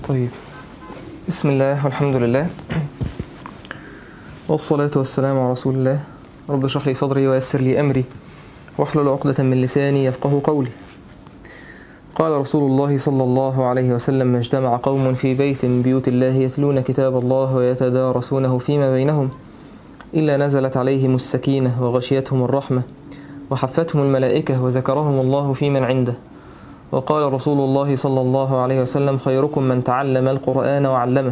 طيب بسم الله والحمد لله والصلاة والسلام على رسول الله رب اشرح لي صدري ويسر لي أمري واحلل عقدة من لساني يفقه قولي قال رسول الله صلى الله عليه وسلم ما اجتمع قوم في بيت من بيوت الله يتلون كتاب الله ويتدارسونه فيما بينهم إلا نزلت عليهم السكينة وغشيتهم الرحمة وحفتهم الملائكة وذكرهم الله في من عنده وقال رسول الله صلى الله عليه وسلم خيركم من تعلم القرآن وعلمه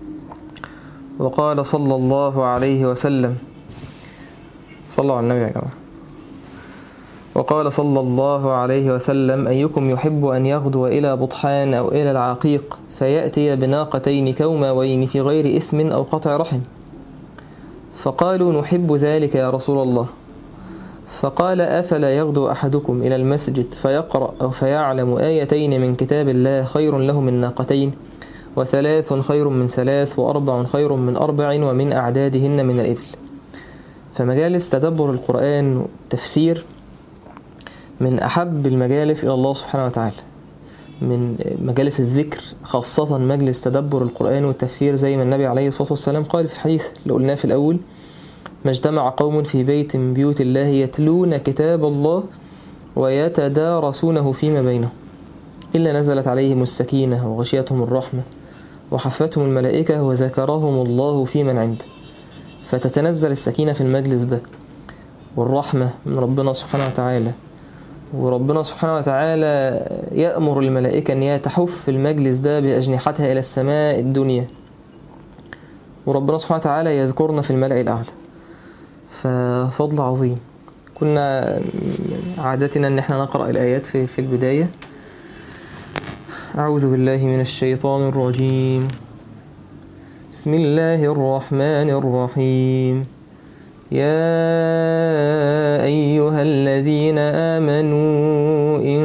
وقال صلى الله عليه وسلم صلوا على النبي يا جماعة وقال صلى الله عليه وسلم أيكم يحب أن يغدو إلى بطحان أو إلى العقيق فيأتي بناقتين كوماوين في غير إثم أو قطع رحم فقالوا نحب ذلك يا رسول الله فقال أفلا يغدو أحدكم إلى المسجد فيقرأ أو فيعلم آيتين من كتاب الله خير له من ناقتين وثلاث خير من ثلاث وأربع خير من أربع ومن أعدادهن من الإبل فمجالس تدبر القرآن والتفسير من أحب المجالس إلى الله سبحانه وتعالى من مجالس الذكر خاصة مجلس تدبر القرآن والتفسير زي ما النبي عليه الصلاة والسلام قال في الحديث اللي قلناه في الأول ما اجتمع قوم في بيت من بيوت الله يتلون كتاب الله ويتدارسونه فيما بينهم إلا نزلت عليهم السكينة وغشيتهم الرحمة وحفتهم الملائكة وذكرهم الله في من عنده فتتنزل السكينة في المجلس ده والرحمة من ربنا سبحانه وتعالى وربنا سبحانه وتعالى يأمر الملائكة أن هي تحف المجلس ده بأجنحتها إلى السماء الدنيا وربنا سبحانه وتعالى يذكرنا في الملأ الأعلى ففضل عظيم كنا عادتنا أن احنا نقرأ الآيات في, في البداية أعوذ بالله من الشيطان الرجيم بسم الله الرحمن الرحيم يا أيها الذين آمنوا إن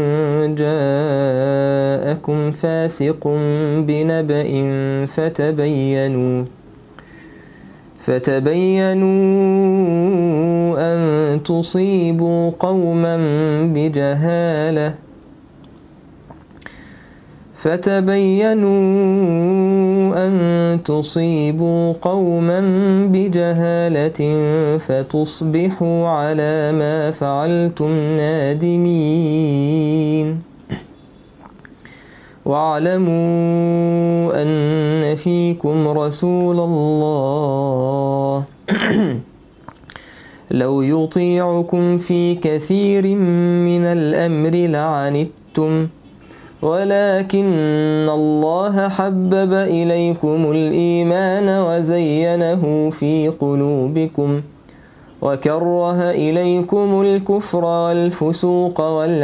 جاءكم فاسق بنبأ فتبينوا فتبينوا أن تصيبوا قوما بجهالة فتبينوا أن تصيبوا قوما بجهالة فتصبحوا على ما فعلتم نادمين واعلموا أن فيكم رسول الله لو يطيعكم في كثير من الأمر لعنتم ولكن الله حبب إليكم الإيمان وزينه في قلوبكم وكره إليكم الكفر والفسوق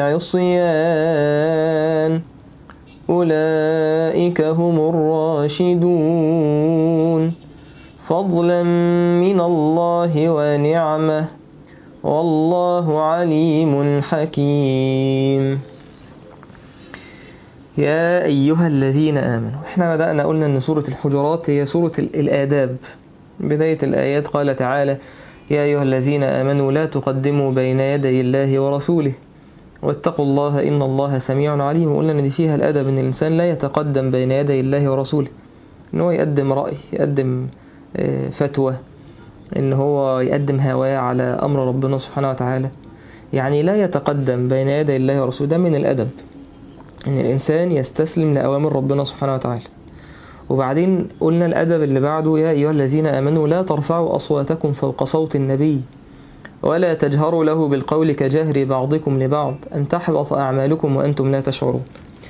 والعصيان أولئك هم الراشدون فضلا من الله ونعمه والله عليم حكيم يا أيها الذين آمنوا احنا بدأنا قلنا أن سورة الحجرات هي سورة الآداب بداية الآيات قال تعالى يا أيها الذين آمنوا لا تقدموا بين يدي الله ورسوله واتقوا الله إن الله سميع عليم وقلنا أن دي فيها الأدب أن الإنسان لا يتقدم بين يدي الله ورسوله أن هو يقدم رأي يقدم فتوى أن هو يقدم هواه على أمر ربنا سبحانه وتعالى يعني لا يتقدم بين يدي الله ورسوله ده من الأدب أن الإنسان يستسلم لأوامر ربنا سبحانه وتعالى وبعدين قلنا الأدب اللي بعده يا أيها الذين آمنوا لا ترفعوا أصواتكم فوق صوت النبي ولا تجهروا له بالقول كجهر بعضكم لبعض أن تحبط أعمالكم وأنتم لا تشعرون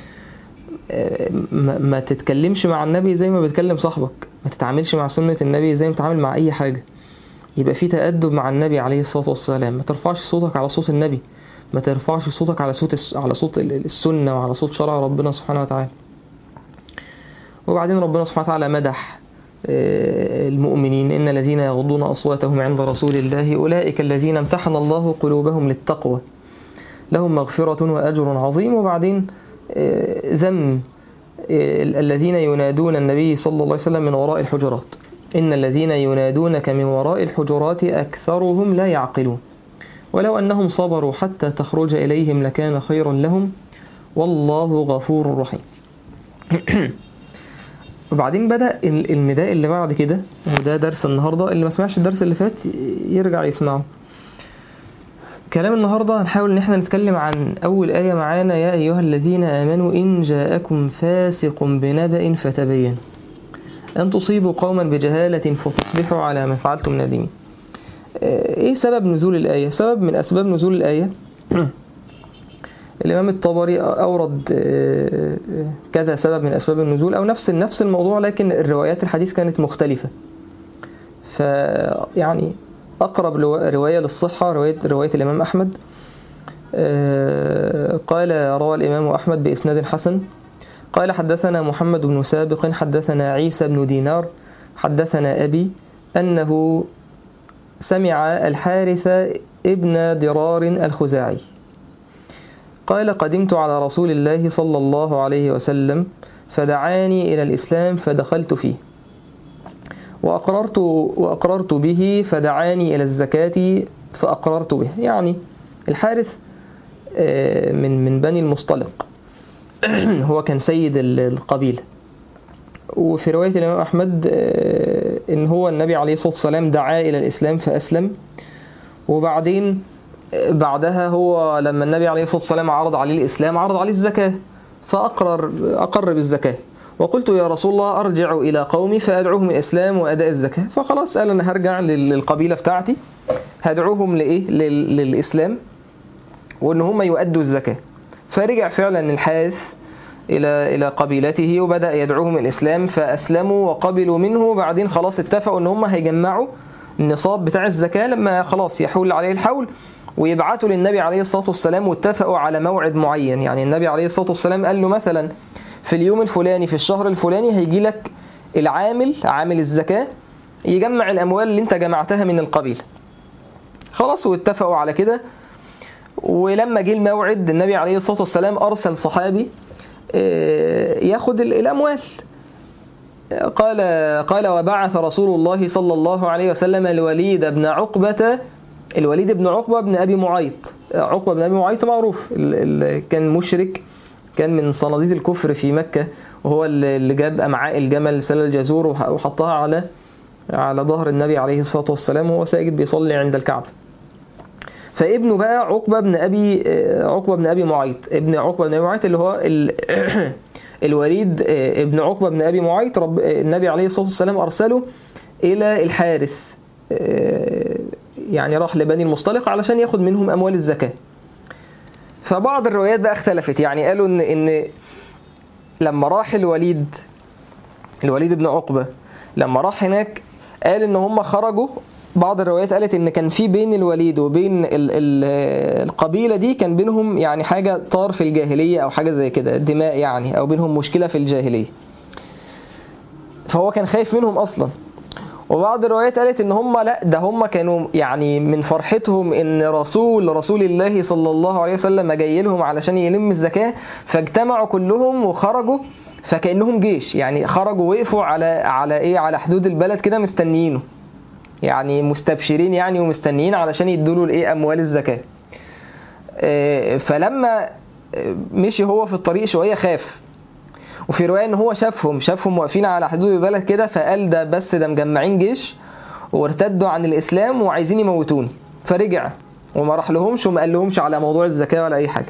ما تتكلمش مع النبي زي ما بتكلم صاحبك ما تتعاملش مع سنة النبي زي ما تتعامل مع أي حاجة يبقى في تأدب مع النبي عليه الصلاة والسلام ما ترفعش صوتك على صوت النبي ما ترفعش صوتك على صوت على صوت السنة وعلى صوت شرع ربنا سبحانه وتعالى وبعدين ربنا سبحانه وتعالى مدح المؤمنين إن الذين يغضون أصواتهم عند رسول الله أولئك الذين امتحن الله قلوبهم للتقوى لهم مغفرة وأجر عظيم وبعدين ذم الذين ينادون النبي صلى الله عليه وسلم من وراء الحجرات إن الذين ينادونك من وراء الحجرات أكثرهم لا يعقلون ولو أنهم صبروا حتى تخرج إليهم لكان خيرا لهم والله غفور رحيم وبعدين بدأ ال- النداء اللي بعد كده وده درس النهاردة اللي ما سمعش الدرس اللي فات ي- يرجع يسمعه كلام النهاردة هنحاول ان احنا نتكلم عن اول آية معانا يا ايها الذين امنوا ان جاءكم فاسق بنبأ فتبين ان تصيبوا قوما بجهالة فتصبحوا على ما فعلتم نادمين آه، ايه سبب نزول الآية سبب من اسباب نزول الآية الإمام الطبري أورد آه، آه، كذا سبب من أسباب النزول أو نفس نفس الموضوع لكن الروايات الحديث كانت مختلفة فيعني أقرب لو- رواية للصحة رواية رواية الإمام أحمد آه، قال روى الإمام أحمد بإسناد حسن قال حدثنا محمد بن سابق حدثنا عيسى بن دينار حدثنا أبي أنه سمع الحارث ابن درار الخزاعي قال قدمت على رسول الله صلى الله عليه وسلم فدعاني إلى الإسلام فدخلت فيه وأقررت, وأقررت به فدعاني إلى الزكاة فأقررت به يعني الحارث آه، من من بني المصطلق هو كان سيد ال- القبيلة وفي رواية الإمام أحمد آه، إن هو النبي عليه الصلاة والسلام دعاه إلى الإسلام فأسلم وبعدين بعدها هو لما النبي عليه الصلاة والسلام عرض عليه الإسلام عرض عليه الزكاة فأقرر أقر بالزكاة وقلت يا رسول الله أرجع إلى قومي فأدعوهم الإسلام وأداء الزكاة فخلاص قال أنا هرجع لل- للقبيلة بتاعتي هدعوهم لإيه لل- للإسلام وإن هم يؤدوا الزكاة فرجع فعلا الحارث إلى إلى قبيلته وبدأ يدعوهم الإسلام فأسلموا وقبلوا منه وبعدين خلاص اتفقوا إن هم هيجمعوا النصاب بتاع الزكاة لما خلاص يحول عليه الحول ويبعتوا للنبي عليه الصلاة والسلام واتفقوا على موعد معين يعني النبي عليه الصلاة والسلام قال له مثلا في اليوم الفلاني في الشهر الفلاني هيجي لك العامل عامل الزكاة يجمع الأموال اللي انت جمعتها من القبيلة خلاص واتفقوا على كده ولما جه الموعد النبي عليه الصلاة والسلام أرسل صحابي آه، ياخد ال- الأموال قال قال وبعث رسول الله صلى الله عليه وسلم الوليد بن عقبة الوليد بن عقبة بن أبي معيط عقبة بن أبي معيط معروف ال- ال- كان مشرك كان من صناديد الكفر في مكة وهو اللي اللي جاب أمعاء الجمل سل الجزور وح- وحطها على على ظهر النبي عليه الصلاة والسلام وهو ساجد بيصلي عند الكعبة فابنه بقى عقبة بن أبي آه، عقبة بن أبي معيط ابن عقبة بن أبي معيط اللي هو ال- الوليد آه، ابن عقبة بن أبي معيط رب آه، النبي عليه الصلاة والسلام أرسله إلى الحارث آه، يعني راح لبني المصطلق علشان ياخد منهم أموال الزكاة فبعض الروايات بقى اختلفت يعني قالوا إن إن لما راح الوليد الوليد بن عقبة لما راح هناك قال ان هم خرجوا بعض الروايات قالت ان كان في بين الوليد وبين ال ال القبيله دي كان بينهم يعني حاجه طار في الجاهليه او حاجه زي كده دماء يعني او بينهم مشكله في الجاهليه فهو كان خايف منهم اصلا وبعض الروايات قالت ان هم لا ده هم كانوا يعني من فرحتهم ان رسول رسول الله صلى الله عليه وسلم جاي لهم علشان يلم الزكاه فاجتمعوا كلهم وخرجوا فكانهم جيش يعني خرجوا وقفوا على على ايه على حدود البلد كده مستنيينه يعني مستبشرين يعني ومستنيين علشان يدوا له الايه اموال الزكاه آه، فلما آه، مشي هو في الطريق شويه خاف وفي روايه ان هو شافهم شافهم واقفين على حدود البلد كده فقال ده بس ده مجمعين جيش وارتدوا عن الاسلام وعايزين يموتوني فرجع وما راح لهمش وما قال لهمش على موضوع الزكاه ولا اي حاجه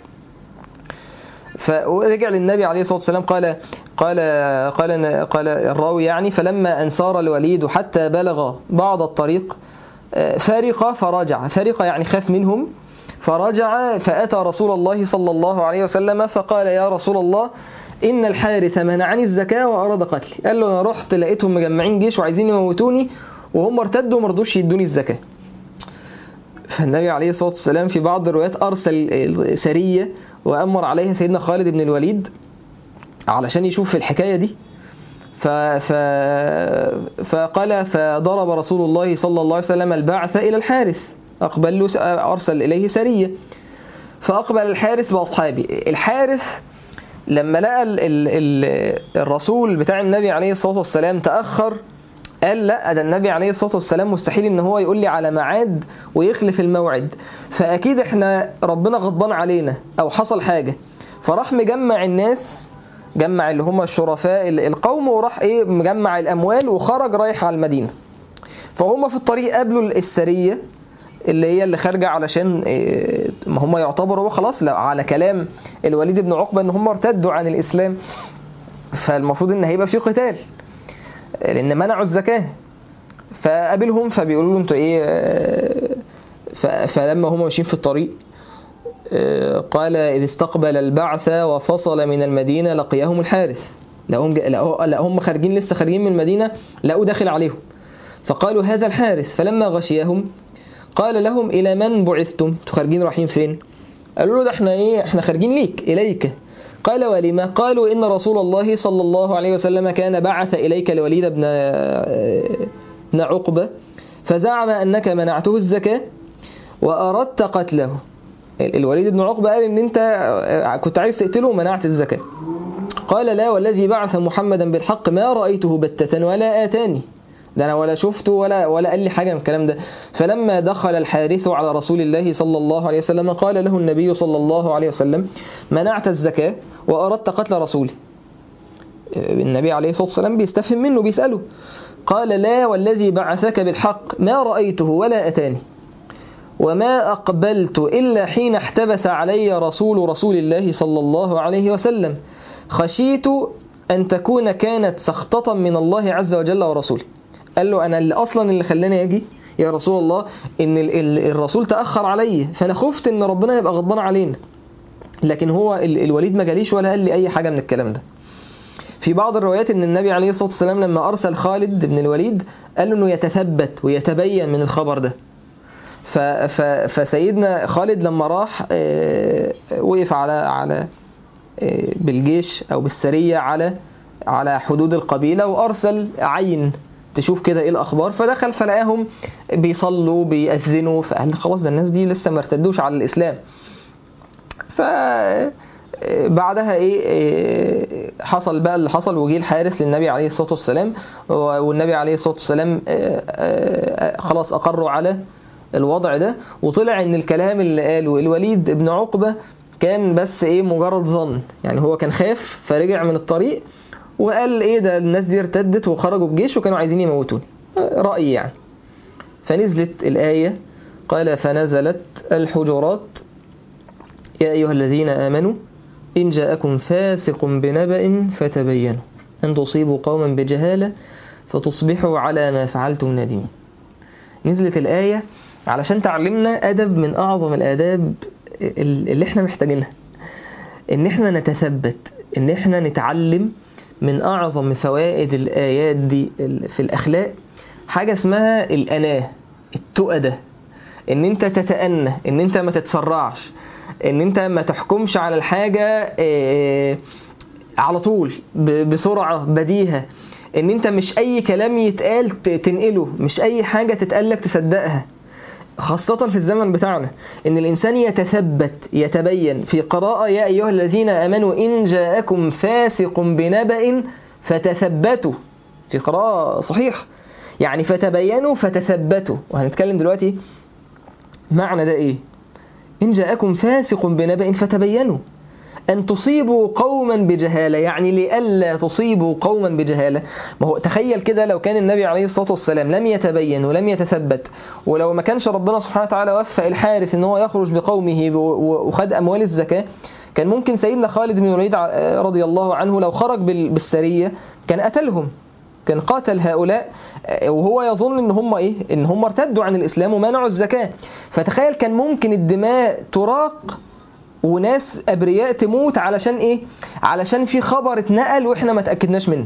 فرجع للنبي عليه الصلاه والسلام قال قال قال قال الراوي يعني فلما ان سار الوليد حتى بلغ بعض الطريق آه، فرق فرجع فرق يعني خاف منهم فرجع فاتى رسول الله صلى الله عليه وسلم فقال يا رسول الله ان الحارث منعني الزكاه واراد قتلي قال له انا رحت لقيتهم مجمعين جيش وعايزين يموتوني وهم ارتدوا وما رضوش يدوني الزكاه فالنبي عليه الصلاة والسلام في بعض الروايات أرسل سرية وأمر عليها سيدنا خالد بن الوليد علشان يشوف الحكاية دي ف... ف... فقال فضرب رسول الله صلى الله عليه وسلم البعث إلى الحارث أقبل له أرسل إليه سرية فأقبل الحارث بأصحابه الحارث لما لقى ال... ال... ال... الرسول بتاع النبي عليه الصلاة والسلام تأخر قال لا ده النبي عليه الصلاة والسلام مستحيل ان هو يقول لي على ميعاد ويخلف الموعد فاكيد احنا ربنا غضبان علينا او حصل حاجة فراح مجمع الناس جمع اللي هم الشرفاء ال- القوم وراح ايه مجمع الاموال وخرج رايح على المدينه فهم في الطريق قابلوا السريه اللي هي اللي خارجه علشان إيه، ما هم يعتبروا خلاص لا على كلام الوليد بن عقبه ان هم ارتدوا عن الاسلام فالمفروض ان هيبقى في قتال لان منعوا الزكاه فقابلهم فبيقولوا له انتوا ايه آه، ف- فلما هم ماشيين في الطريق آه، قال إذ استقبل البعث وفصل من المدينة لقيهم الحارث لقوهم, جا- لقوا- لقوهم خارجين لسه خارجين من المدينة لقوا داخل عليهم فقالوا هذا الحارث فلما غشيهم قال لهم إلى من بعثتم انتوا خارجين رايحين فين قالوا له ده احنا ايه احنا خارجين ليك إليك قال ولما قالوا إن رسول الله صلى الله عليه وسلم كان بعث إليك الوليد بن بن عقبة فزعم أنك منعته الزكاة وأردت قتله ال- الوليد بن عقبة قال ان انت كنت عايز تقتله ومنعت الزكاة قال لا والذي بعث محمدا بالحق ما رأيته بتة ولا آتاني ده انا ولا شفته ولا ولا قال لي حاجه من الكلام ده فلما دخل الحارث على رسول الله صلى الله عليه وسلم قال له النبي صلى الله عليه وسلم منعت الزكاه واردت قتل رسولي النبي عليه الصلاه والسلام بيستفهم منه بيساله قال لا والذي بعثك بالحق ما رايته ولا اتاني وما أقبلت إلا حين احتبس علي رسول رسول الله صلى الله عليه وسلم خشيت أن تكون كانت سخطة من الله عز وجل ورسوله قال له أنا اللي أصلا اللي خلاني أجي يا رسول الله إن ال- ال- الرسول تأخر علي فأنا خفت إن ربنا يبقى غضبان علينا لكن هو ال- الوليد ما جاليش ولا قال لي أي حاجة من الكلام ده في بعض الروايات ان النبي عليه الصلاه والسلام لما ارسل خالد بن الوليد قال له انه يتثبت ويتبين من الخبر ده ف ف فسيدنا خالد لما راح آه، وقف على على آه، بالجيش او بالسريه على على حدود القبيله وارسل عين تشوف كده ايه الاخبار فدخل فلقاهم بيصلوا بيأذنوا فقال خلاص ده الناس دي لسه ما ارتدوش على الاسلام ف بعدها ايه إيه، حصل بقى اللي حصل وجه الحارس للنبي عليه الصلاه والسلام والنبي عليه الصلاه والسلام آه، آه، خلاص اقروا على الوضع ده وطلع ان الكلام اللي قاله الوليد بن عقبه كان بس ايه مجرد ظن يعني هو كان خاف فرجع من الطريق وقال ايه ده الناس دي ارتدت وخرجوا بجيش وكانوا عايزين يموتوني آه، رأيي يعني فنزلت الآية قال فنزلت الحجرات يا أيها الذين آمنوا إن جاءكم فاسق بنبأ فتبينوا أن تصيبوا قوما بجهالة فتصبحوا على ما فعلتم نادمين نزلت الآية علشان تعلمنا أدب من أعظم الآداب اللي احنا محتاجينها إن احنا نتثبت إن احنا نتعلم من أعظم فوائد الآيات دي في الأخلاق حاجة اسمها الأناة التقى ده إن أنت تتأنى إن أنت ما تتسرعش إن أنت ما تحكمش على الحاجة آه، على طول ب- بسرعة بديهة ان انت مش اي كلام يتقال ت- تنقله مش اي حاجة تتقالك تصدقها خاصة في الزمن بتاعنا ان الانسان يتثبت يتبين في قراءة يا ايها الذين امنوا ان جاءكم فاسق بنبأ فتثبتوا في قراءة صحيح يعني فتبينوا فتثبتوا وهنتكلم دلوقتي معنى ده ايه إن جاءكم فاسق بنبأ فتبينوا أن تصيبوا قوما بجهالة يعني لئلا تصيبوا قوما بجهالة ما هو تخيل كده لو كان النبي عليه الصلاة والسلام لم يتبين ولم يتثبت ولو ما كانش ربنا سبحانه وتعالى وفق الحارث ان هو يخرج بقومه ب- و- وخد أموال الزكاة كان ممكن سيدنا خالد بن الوليد ع- رضي الله عنه لو خرج بال- بالسرية كان قتلهم كان قاتل هؤلاء آه، وهو يظن ان هم ايه ان هم ارتدوا عن الاسلام ومنعوا الزكاه فتخيل كان ممكن الدماء تراق وناس ابرياء تموت علشان ايه علشان في خبر اتنقل واحنا ما تاكدناش منه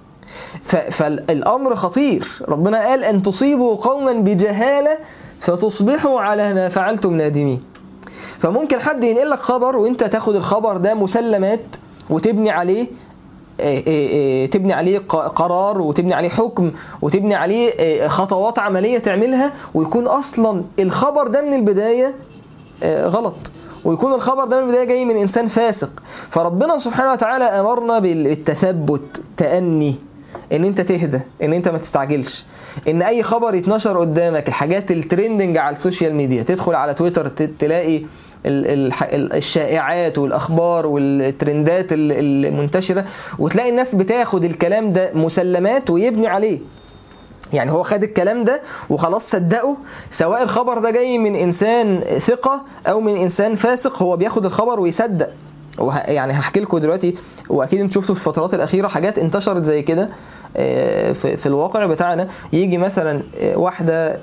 ف- فالامر خطير ربنا قال ان تصيبوا قوما بجهاله فتصبحوا على ما فعلتم نادمين فممكن حد ينقل لك خبر وانت تاخد الخبر ده مسلمات وتبني عليه إيه إيه إيه تبني عليه ق- قرار وتبني عليه حكم وتبني عليه إيه خطوات عملية تعملها ويكون أصلا الخبر ده من البداية إيه غلط ويكون الخبر ده من البداية جاي من إنسان فاسق فربنا سبحانه وتعالى أمرنا بالتثبت تأني ان انت تهدى ان انت ما تستعجلش ان اي خبر يتنشر قدامك الحاجات الترندنج على السوشيال ميديا تدخل على تويتر ت- تلاقي الشائعات والاخبار والترندات المنتشره وتلاقي الناس بتاخد الكلام ده مسلمات ويبني عليه يعني هو خد الكلام ده وخلاص صدقه سواء الخبر ده جاي من انسان ثقه او من انسان فاسق هو بياخد الخبر ويصدق يعني هحكي لكم دلوقتي واكيد انتوا شفتوا في الفترات الاخيره حاجات انتشرت زي كده في الواقع بتاعنا يجي مثلا واحده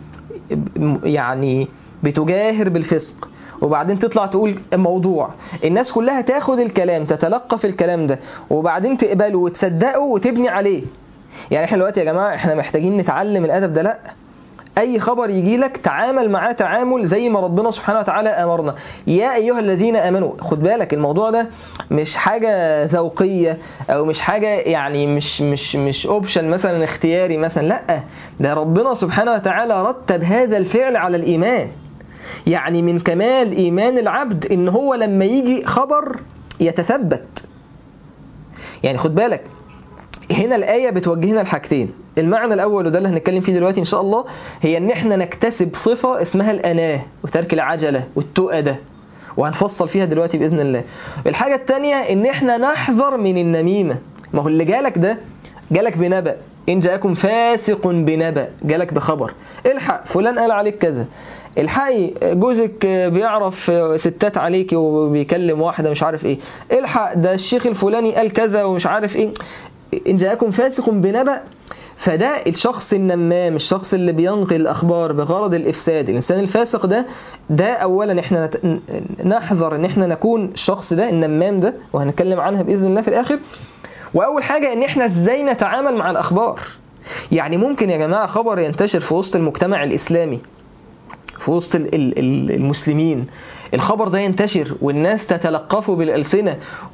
يعني بتجاهر بالفسق وبعدين تطلع تقول موضوع الناس كلها تاخد الكلام تتلقى في الكلام ده وبعدين تقبله وتصدقه وتبني عليه يعني احنا دلوقتي يا جماعه احنا محتاجين نتعلم الادب ده لا اي خبر يجي لك تعامل معاه تعامل زي ما ربنا سبحانه وتعالى امرنا يا ايها الذين امنوا خد بالك الموضوع ده مش حاجه ذوقيه او مش حاجه يعني مش مش مش اوبشن مثلا اختياري مثلا لا ده ربنا سبحانه وتعالى رتب هذا الفعل على الايمان يعني من كمال ايمان العبد ان هو لما يجي خبر يتثبت يعني خد بالك هنا الآية بتوجهنا لحاجتين المعنى الأول وده اللي هنتكلم فيه دلوقتي إن شاء الله هي إن إحنا نكتسب صفة اسمها الأناة وترك العجلة والتؤدة وهنفصل فيها دلوقتي بإذن الله الحاجة التانية إن إحنا نحذر من النميمة ما هو اللي جالك ده جالك بنبأ إن جاءكم فاسق بنبأ جالك بخبر الحق فلان قال عليك كذا الحقي جوزك بيعرف ستات عليكي وبيكلم واحدة مش عارف ايه الحق ده الشيخ الفلاني قال كذا ومش عارف ايه إن جاءكم فاسق بنبأ فده الشخص النمام الشخص اللي بينقل الأخبار بغرض الإفساد الإنسان الفاسق ده ده أولا إحنا نحذر إن إحنا نكون الشخص ده النمام ده وهنتكلم عنها بإذن الله في الآخر وأول حاجة إن إحنا إزاي نتعامل مع الأخبار يعني ممكن يا جماعة خبر ينتشر في وسط المجتمع الإسلامي في وسط المسلمين الخبر ده ينتشر والناس تتلقفه بالألسنة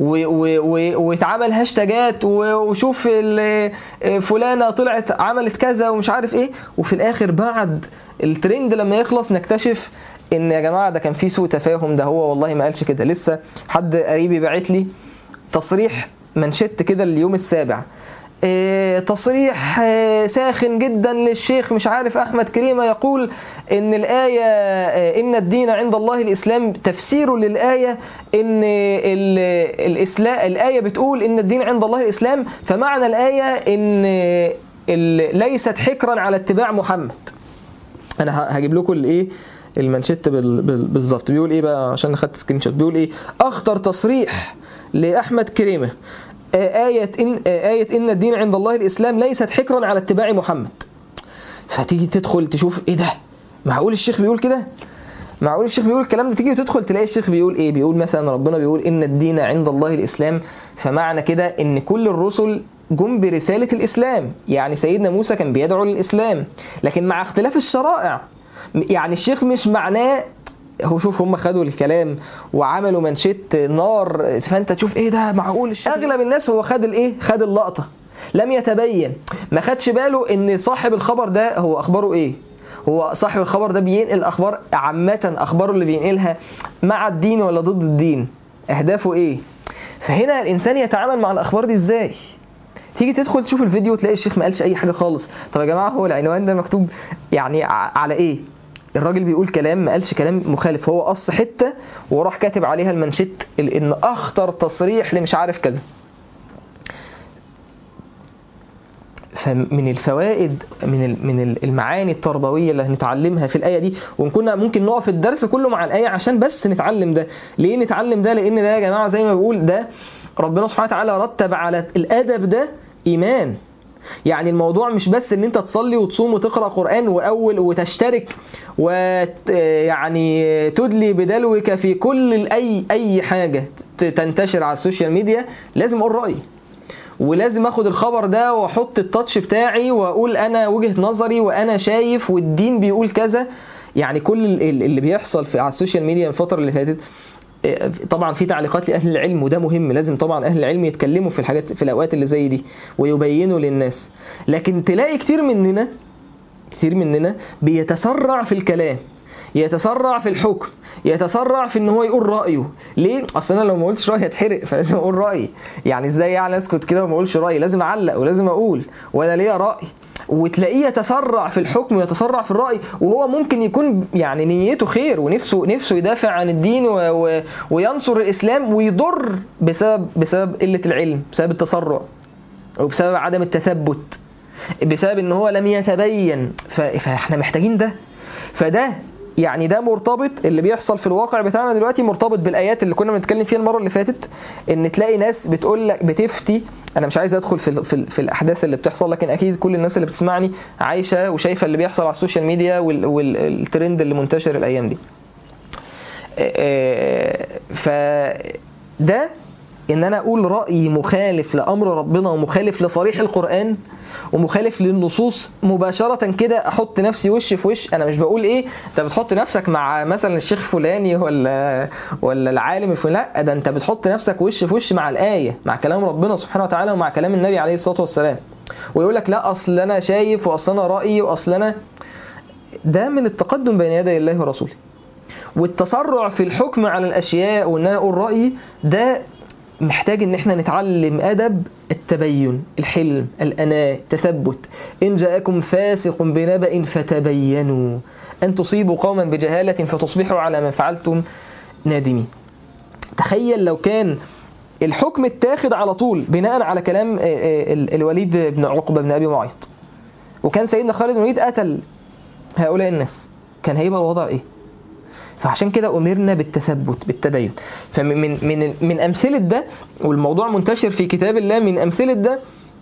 ويتعمل هاشتاجات وشوف فلانة طلعت عملت كذا ومش عارف ايه وفي الآخر بعد الترند لما يخلص نكتشف ان يا جماعة ده كان في سوء تفاهم ده هو والله ما قالش كده لسه حد قريبي باعت لي تصريح منشت كده اليوم السابع تصريح ساخن جدا للشيخ مش عارف أحمد كريمة يقول إن الآية إن الدين عند الله الإسلام تفسير للآية إن الإسلام الآية بتقول إن الدين عند الله الإسلام فمعنى الآية إن ليست حكرا على اتباع محمد أنا هجيب لكم الإيه المانشيت بالظبط بيقول ايه بقى عشان اخدت سكرين شوت بيقول ايه اخطر تصريح لاحمد كريمه آية إن, آية إن الدين عند الله الإسلام ليست حكرا على اتباع محمد فتيجي تدخل تشوف إيه ده معقول الشيخ بيقول كده معقول الشيخ بيقول الكلام ده تيجي تدخل تلاقي الشيخ بيقول إيه بيقول مثلا ربنا بيقول إن الدين عند الله الإسلام فمعنى كده إن كل الرسل جم برسالة الإسلام يعني سيدنا موسى كان بيدعو للإسلام لكن مع اختلاف الشرائع يعني الشيخ مش معناه هو شوف هم خدوا الكلام وعملوا منشيت نار فانت تشوف ايه ده معقول الشيء اغلب الناس هو خد الايه خد اللقطه لم يتبين ما خدش باله ان صاحب الخبر ده هو اخباره ايه هو صاحب الخبر ده بينقل اخبار عامه اخباره اللي بينقلها مع الدين ولا ضد الدين اهدافه ايه فهنا الانسان يتعامل مع الاخبار دي ازاي تيجي تدخل تشوف الفيديو تلاقي الشيخ ما قالش اي حاجه خالص طب يا جماعه هو العنوان ده مكتوب يعني على ايه الراجل بيقول كلام ما قالش كلام مخالف هو قص حته وراح كاتب عليها المنشط ان اخطر تصريح لمش عارف كذا فمن الفوائد من من المعاني التربويه اللي هنتعلمها في الايه دي وكنا ممكن نقف الدرس كله مع الايه عشان بس نتعلم ده ليه نتعلم ده لان ده يا جماعه زي ما بقول ده ربنا سبحانه وتعالى رتب على الادب ده ايمان يعني الموضوع مش بس ان انت تصلي وتصوم وتقرا قران واول وتشترك ويعني تدلي بدلوك في كل اي اي حاجه تنتشر على السوشيال ميديا لازم اقول رايي ولازم اخد الخبر ده واحط التاتش بتاعي واقول انا وجهه نظري وانا شايف والدين بيقول كذا يعني كل اللي بيحصل في على السوشيال ميديا الفتره اللي فاتت طبعا في تعليقات لاهل العلم وده مهم لازم طبعا اهل العلم يتكلموا في الحاجات في الاوقات اللي زي دي ويبينوا للناس لكن تلاقي كتير مننا كتير مننا بيتسرع في الكلام يتسرع في الحكم يتسرع في ان هو يقول رايه ليه اصل انا لو ما قلتش رايي هتحرق فلازم اقول رايي يعني ازاي يعني اسكت كده وما اقولش رايي لازم اعلق ولازم اقول وانا ليا راي وتلاقيه يتسرع في الحكم ويتسرع في الرأي وهو ممكن يكون يعني نيته خير ونفسه نفسه يدافع عن الدين و و وينصر الإسلام ويضر بسبب بسبب قلة العلم بسبب التسرع وبسبب عدم التثبت بسبب ان هو لم يتبين ف- فاحنا محتاجين ده فده يعني ده مرتبط اللي بيحصل في الواقع بتاعنا دلوقتي مرتبط بالايات اللي كنا بنتكلم فيها المره اللي فاتت ان تلاقي ناس بتقول لك بتفتي انا مش عايز ادخل في ال- في, ال- في الاحداث اللي بتحصل لكن اكيد كل الناس اللي بتسمعني عايشه وشايفه اللي بيحصل على السوشيال ميديا وال- والترند اللي منتشر الايام دي فده ان انا اقول راي مخالف لامر ربنا ومخالف لصريح القران ومخالف للنصوص مباشرة كده احط نفسي وش في وش انا مش بقول ايه انت بتحط نفسك مع مثلا الشيخ فلاني ولا ولا العالم الفلاني لا ده انت بتحط نفسك وش في وش مع الآية مع كلام ربنا سبحانه وتعالى ومع كلام النبي عليه الصلاة والسلام ويقول لك لا اصل انا شايف واصل انا رأيي واصل انا ده من التقدم بين يدي الله ورسوله والتسرع في الحكم على الاشياء وان انا اقول رايي ده محتاج ان احنا نتعلم ادب التبين الحلم الاناه التثبت ان جاءكم فاسق بنبأ فتبينوا ان تصيبوا قوما بجهاله فتصبحوا على ما فعلتم نادمين تخيل لو كان الحكم اتاخد على طول بناء على كلام آه، آه، ال- الوليد بن عقبه بن ابي معيط وكان سيدنا خالد بن الوليد قتل هؤلاء الناس كان هيبقى الوضع ايه فعشان كده امرنا بالتثبت بالتبين فمن من من, من امثله ده والموضوع منتشر في كتاب الله من امثله ده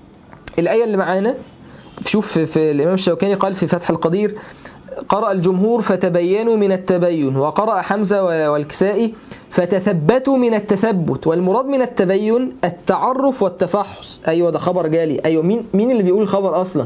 الايه اللي معانا شوف في, في الامام الشوكاني قال في فتح القدير قرأ الجمهور فتبينوا من التبين وقرأ حمزة والكسائي فتثبتوا من التثبت والمراد من التبين التعرف والتفحص أيوة ده خبر جالي أيوة مين مين اللي بيقول الخبر أصلا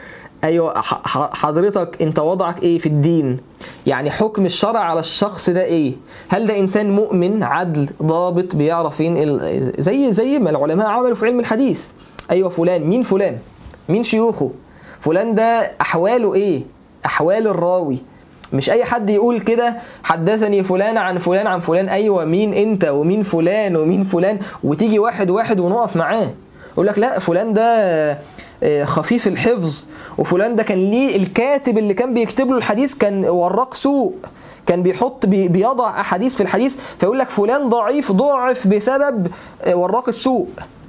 ايوه ح- ح- حضرتك انت وضعك ايه في الدين يعني حكم الشرع على الشخص ده ايه هل ده انسان مؤمن عدل ضابط بيعرف ينقل زي زي ما العلماء عملوا في علم الحديث ايوه فلان مين فلان مين شيوخه فلان ده احواله ايه احوال الراوي مش اي حد يقول كده حدثني فلان عن فلان عن فلان ايوه مين انت ومين فلان ومين فلان وتيجي واحد واحد ونقف معاه يقول لك لا فلان ده آه، خفيف الحفظ وفلان ده كان ليه الكاتب اللي كان بيكتب له الحديث كان وراق سوء كان بيحط بي- بيضع احاديث في الحديث فيقول لك فلان ضعيف ضعف بسبب آه، وراق السوء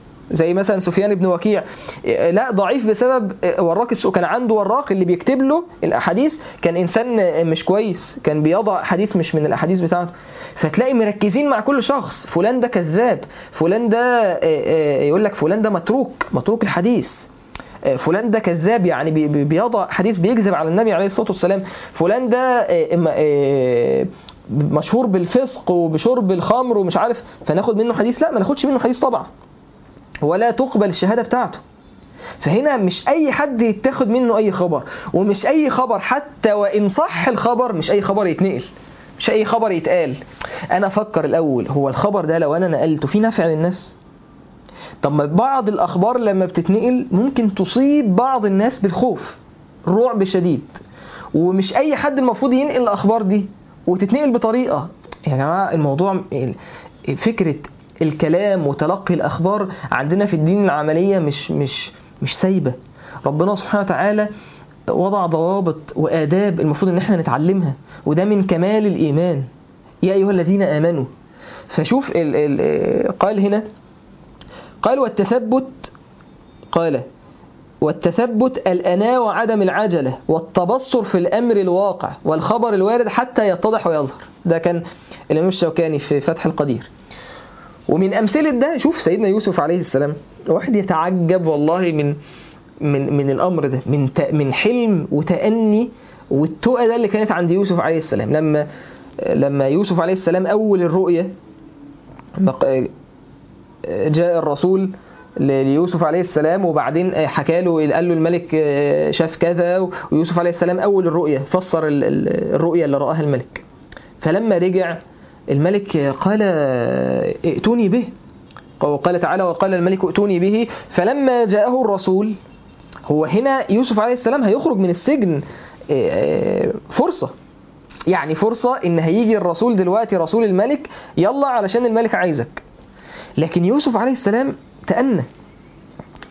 زي مثلا سفيان بن وكيع آه، لا ضعيف بسبب آه، وراق السوء كان عنده وراق اللي بيكتب له الاحاديث كان انسان آه، مش كويس كان بيضع حديث مش من الاحاديث بتاعته فتلاقي مركزين مع كل شخص فلان ده كذاب فلان ده آه، آه، يقول لك فلان ده متروك متروك الحديث آه، فلان ده كذاب يعني بي- بي- بيضع حديث بيكذب على النبي عليه الصلاه والسلام فلان ده آه، إما- آه، مشهور بالفسق وبشرب الخمر ومش عارف فناخد منه حديث لا ما ناخدش منه حديث طبعا ولا تقبل الشهاده بتاعته فهنا مش اي حد يتاخد منه اي خبر ومش اي خبر حتى وان صح الخبر مش اي خبر يتنقل مش اي خبر يتقال انا افكر الاول هو الخبر ده لو انا نقلته فيه نفع للناس طب ما بعض الاخبار لما بتتنقل ممكن تصيب بعض الناس بالخوف رعب شديد ومش اي حد المفروض ينقل الاخبار دي وتتنقل بطريقه يا جماعه الموضوع فكره الكلام وتلقي الاخبار عندنا في الدين العمليه مش مش مش سايبه ربنا سبحانه وتعالى وضع ضوابط وآداب المفروض إن احنا نتعلمها وده من كمال الإيمان يا أيها الذين آمنوا فشوف ال ال قال هنا قال والتثبت قال والتثبت الأناة وعدم العجلة والتبصر في الأمر الواقع والخبر الوارد حتى يتضح ويظهر ده كان الإمام الشوكاني في فتح القدير ومن أمثلة ده شوف سيدنا يوسف عليه السلام واحد يتعجب والله من من من الأمر ده من من حلم وتأني والتقى ده اللي كانت عند يوسف عليه السلام لما لما يوسف عليه السلام أول الرؤية جاء الرسول ليوسف عليه السلام وبعدين حكى له قال له الملك شاف كذا ويوسف عليه السلام اول الرؤيه فسر الرؤيه اللي راها الملك فلما رجع الملك قال ائتوني به وقال تعالى وقال الملك ائتوني به فلما جاءه الرسول هو هنا يوسف عليه السلام هيخرج من السجن فرصه يعني فرصه ان هيجي الرسول دلوقتي رسول الملك يلا علشان الملك عايزك لكن يوسف عليه السلام تأنى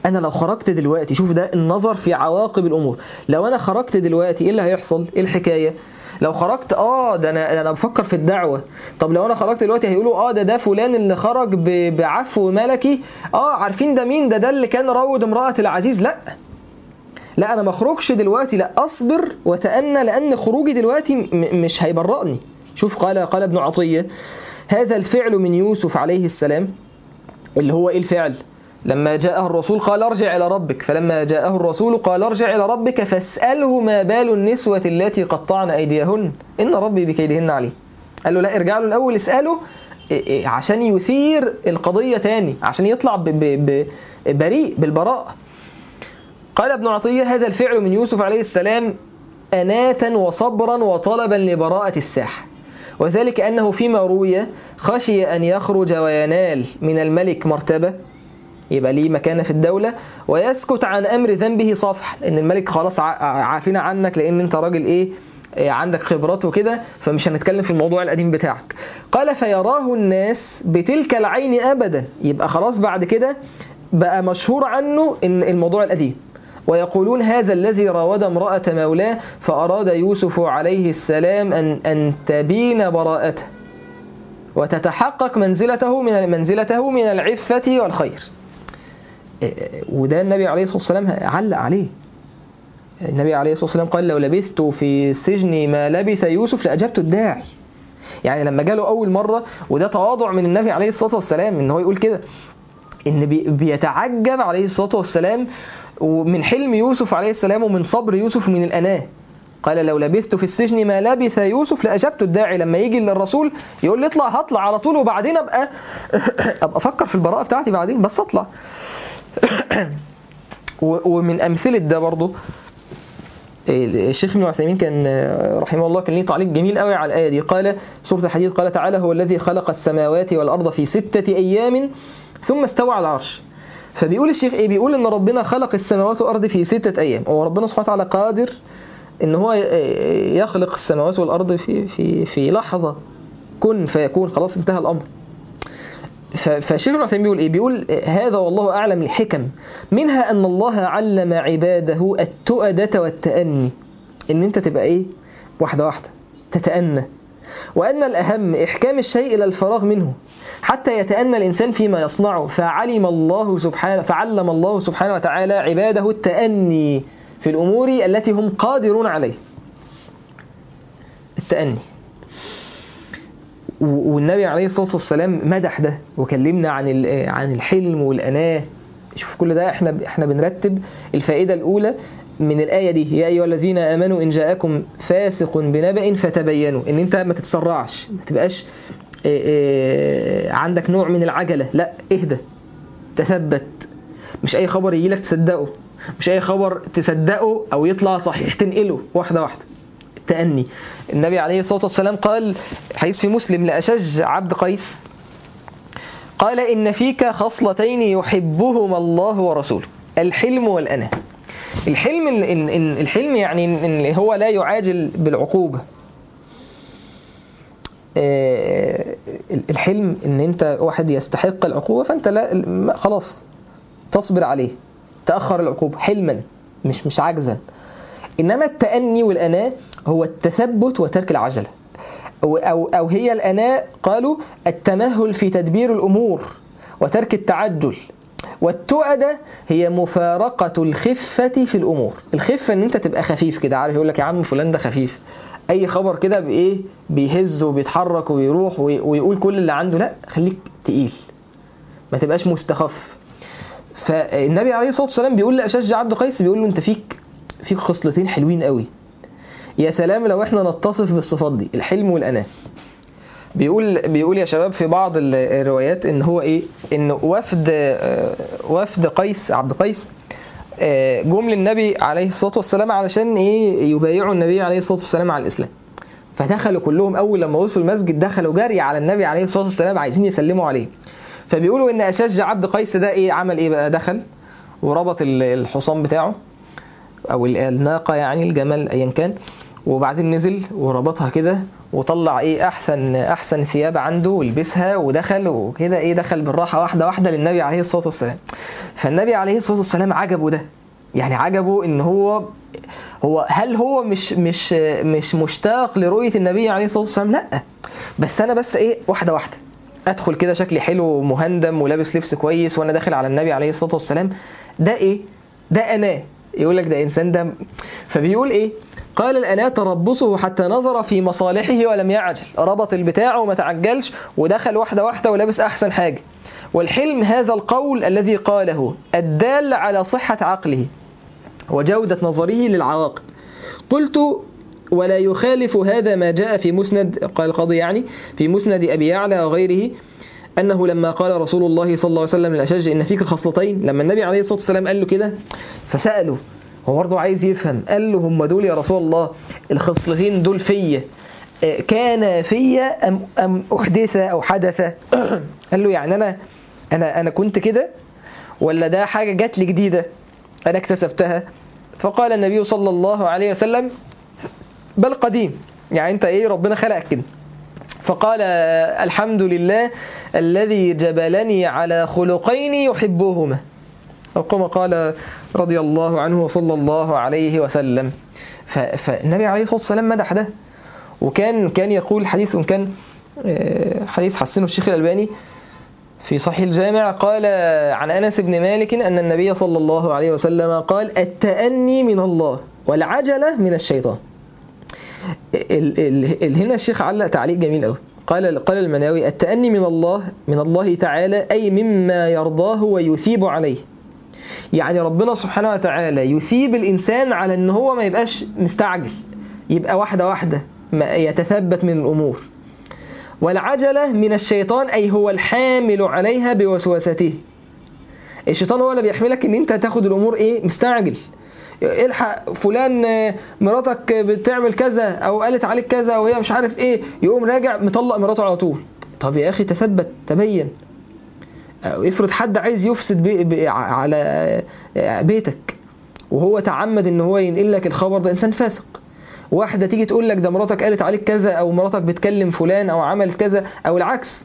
انا لو خرجت دلوقتي شوف ده النظر في عواقب الامور لو انا خرجت دلوقتي ايه اللي هيحصل ايه الحكايه لو خرجت اه ده انا انا بفكر في الدعوه طب لو انا خرجت دلوقتي هيقولوا اه ده ده فلان اللي خرج ب- بعفو ملكي اه عارفين ده مين ده ده اللي كان راود امراه العزيز لا لا انا ما اخرجش دلوقتي لا اصبر وتأنى لان خروجي دلوقتي م- مش هيبرئني شوف قال قال ابن عطيه هذا الفعل من يوسف عليه السلام اللي هو ايه الفعل لما جاءه الرسول قال ارجع الى ربك فلما جاءه الرسول قال ارجع الى ربك فاساله ما بال النسوه التي قطعن ايديهن ان ربي بكيدهن عليم قال له لا ارجع له الاول اساله إيه إيه عشان يثير القضيه تاني عشان يطلع ب- ب- ب- بريء بالبراءه قال ابن عطيه هذا الفعل من يوسف عليه السلام أناة وصبرا وطلبا لبراءة الساحة وذلك أنه فيما روي خشي أن يخرج وينال من الملك مرتبة يبقى ليه مكانة في الدولة ويسكت عن أمر ذنبه صفح إن الملك خلاص ع- عافينا عنك لأن أنت راجل إيه إيه، عندك خبرات وكده فمش هنتكلم في الموضوع القديم بتاعك قال فيراه الناس بتلك العين أبدا يبقى خلاص بعد كده بقى مشهور عنه إن الموضوع القديم ويقولون هذا الذي راود امرأة مولاه فأراد يوسف عليه السلام أن, أن تبين براءته وتتحقق منزلته من منزلته من العفة والخير وده النبي عليه الصلاة والسلام علق عليه النبي عليه الصلاة والسلام قال لو لبثت في السجن ما لبث يوسف لأجبت الداعي يعني لما جاله أول مرة وده تواضع من النبي عليه الصلاة والسلام إن هو يقول كده إن بي- بيتعجب عليه الصلاة والسلام ومن حلم يوسف عليه السلام ومن صبر يوسف من الأناه قال لو لبثت في السجن ما لبث يوسف لأجبت الداعي لما يجي للرسول يقول لي اطلع هطلع على طول وبعدين أبقى أبقى أفكر في البراءة بتاعتي بعدين بس أطلع و- ومن أمثلة ده برضو الشيخ ابن عثيمين كان رحمه الله كان ليه تعليق جميل قوي على الآية دي قال سورة الحديث قال تعالى هو الذي خلق السماوات والأرض في ستة أيام ثم استوى على العرش فبيقول الشيخ ايه بيقول ان ربنا خلق السماوات والارض في ستة ايام هو ربنا سبحانه وتعالى قادر ان هو يخلق السماوات والارض في في في لحظة كن فيكون خلاص انتهى الامر ف- فالشيخ ابن عثيمين بيقول ايه بيقول هذا والله اعلم الحكم منها ان الله علم عباده التؤدة والتأني ان انت تبقى ايه واحدة واحدة تتأنى وأن الأهم إحكام الشيء إلى الفراغ منه حتى يتأنى الإنسان فيما يصنعه فعلم الله سبحانه فعلم الله سبحانه وتعالى عباده التأني في الأمور التي هم قادرون عليه التأني و- والنبي عليه الصلاة والسلام مدح ده وكلمنا عن ال- عن الحلم والأناة شوف كل ده احنا احنا بنرتب الفائدة الأولى من الآية دي يا أيها الذين آمنوا إن جاءكم فاسق بنبأ فتبينوا إن أنت ما تتسرعش ما تبقاش اه، اه، عندك نوع من العجلة لا اهدى تثبت مش أي خبر يجيلك تصدقه مش أي خبر تصدقه أو يطلع صحيح تنقله واحدة واحدة التأني النبي عليه الصلاة والسلام قال حديث في مسلم لأشج عبد قيس قال إن فيك خصلتين يحبهما الله ورسوله الحلم والأناة الحلم ال- ال- ال- الحلم يعني إن- إن هو لا يعاجل بالعقوبة آه، الحلم ان انت واحد يستحق العقوبة فانت لا ما- خلاص تصبر عليه تأخر العقوبة حلما مش مش عجزا انما التأني والأناة هو التثبت وترك العجلة أو, أو, أو هي الأناة قالوا التمهل في تدبير الأمور وترك التعجل والتؤدة هي مفارقة الخفة في الأمور الخفة ان انت تبقى خفيف كده عارف يقول لك يا عم فلان ده خفيف اي خبر كده بايه بيهز وبيتحرك وبيروح وي- ويقول كل اللي عنده لا خليك تقيل ما تبقاش مستخف فالنبي عليه الصلاه والسلام بيقول لاشج عبد قيس بيقول له انت فيك فيك خصلتين حلوين قوي يا سلام لو احنا نتصف بالصفات دي الحلم والاناه بيقول بيقول يا شباب في بعض ال- الروايات ان هو ايه ان وفد آه، وفد قيس عبد قيس آه، جم للنبي عليه الصلاه والسلام علشان ايه يبايعوا النبي عليه الصلاه والسلام على الاسلام فدخلوا كلهم اول لما وصلوا المسجد دخلوا جري على النبي عليه الصلاه والسلام عايزين يسلموا عليه فبيقولوا ان اشج عبد قيس ده ايه عمل ايه بقى دخل وربط ال- الحصان بتاعه او ال- الناقه يعني الجمل ايا كان وبعدين نزل وربطها كده وطلع ايه احسن احسن ثياب عنده ولبسها ودخل وكده ايه دخل بالراحه واحده واحده للنبي عليه الصلاه والسلام فالنبي عليه الصلاه والسلام عجبه ده يعني عجبه ان هو هو هل هو مش مش مش مشتاق لرؤيه النبي عليه الصلاه والسلام لا بس انا بس ايه واحده واحده ادخل كده شكلي حلو ومهندم ولابس لبس كويس وانا داخل على النبي عليه الصلاه والسلام ده ايه ده انا يقول لك ده انسان ده فبيقول ايه قال الأنا تربصه حتى نظر في مصالحه ولم يعجل ربط البتاع وما تعجلش ودخل واحدة واحدة ولابس أحسن حاجة والحلم هذا القول الذي قاله الدال على صحة عقله وجودة نظره للعواقب قلت ولا يخالف هذا ما جاء في مسند قال القاضي يعني في مسند أبي يعلى وغيره أنه لما قال رسول الله صلى الله عليه وسلم للأشج إن فيك خصلتين لما النبي عليه الصلاة والسلام قال له كده فسأله هو برضه عايز يفهم قال له هم دول يا رسول الله الخصلتين دول فيا كان فيا أم, أم أحدث أو حدث قال له يعني أنا أنا أنا كنت كده ولا ده حاجة جات لي جديدة أنا اكتسبتها فقال النبي صلى الله عليه وسلم بل قديم يعني أنت إيه ربنا خلقك كده فقال الحمد لله الذي جبلني على خلقين يحبهما أو كما قال رضي الله عنه وصلى الله عليه وسلم فالنبي عليه الصلاة والسلام مدح ده وكان كان يقول حديث كان حديث حسنه الشيخ الألباني في صحيح الجامع قال عن أنس بن مالك أن النبي صلى الله عليه وسلم قال التأني من الله والعجلة من الشيطان ال ال ال هنا الشيخ علق تعليق جميل قوي قال قال المناوي التأني من الله من الله تعالى أي مما يرضاه ويثيب عليه يعني ربنا سبحانه وتعالى يثيب الإنسان على أن هو ما يبقاش مستعجل يبقى واحدة واحدة ما يتثبت من الأمور والعجلة من الشيطان أي هو الحامل عليها بوسوسته الشيطان هو اللي بيحملك ان انت تاخد الامور ايه مستعجل الحق فلان مراتك بتعمل كذا او قالت عليك كذا وهي مش عارف ايه يقوم راجع مطلق مراته على طول طب يا اخي تثبت تبين افرض حد عايز يفسد بي بي على بيتك وهو تعمد ان هو ينقل لك الخبر ده انسان فاسق واحده تيجي تقول لك ده مراتك قالت عليك كذا او مراتك بتكلم فلان او عملت كذا او العكس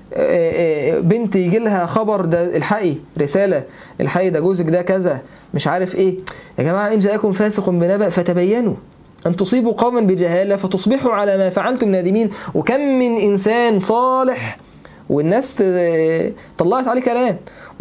بنت يجي لها خبر ده الحقي رساله الحقي ده جوزك ده كذا مش عارف ايه يا جماعه ان جاءكم فاسق بنبأ فتبينوا أن تصيبوا قوما بجهالة فتصبحوا على ما فعلتم نادمين وكم من إنسان صالح والناس طلعت عليه كلام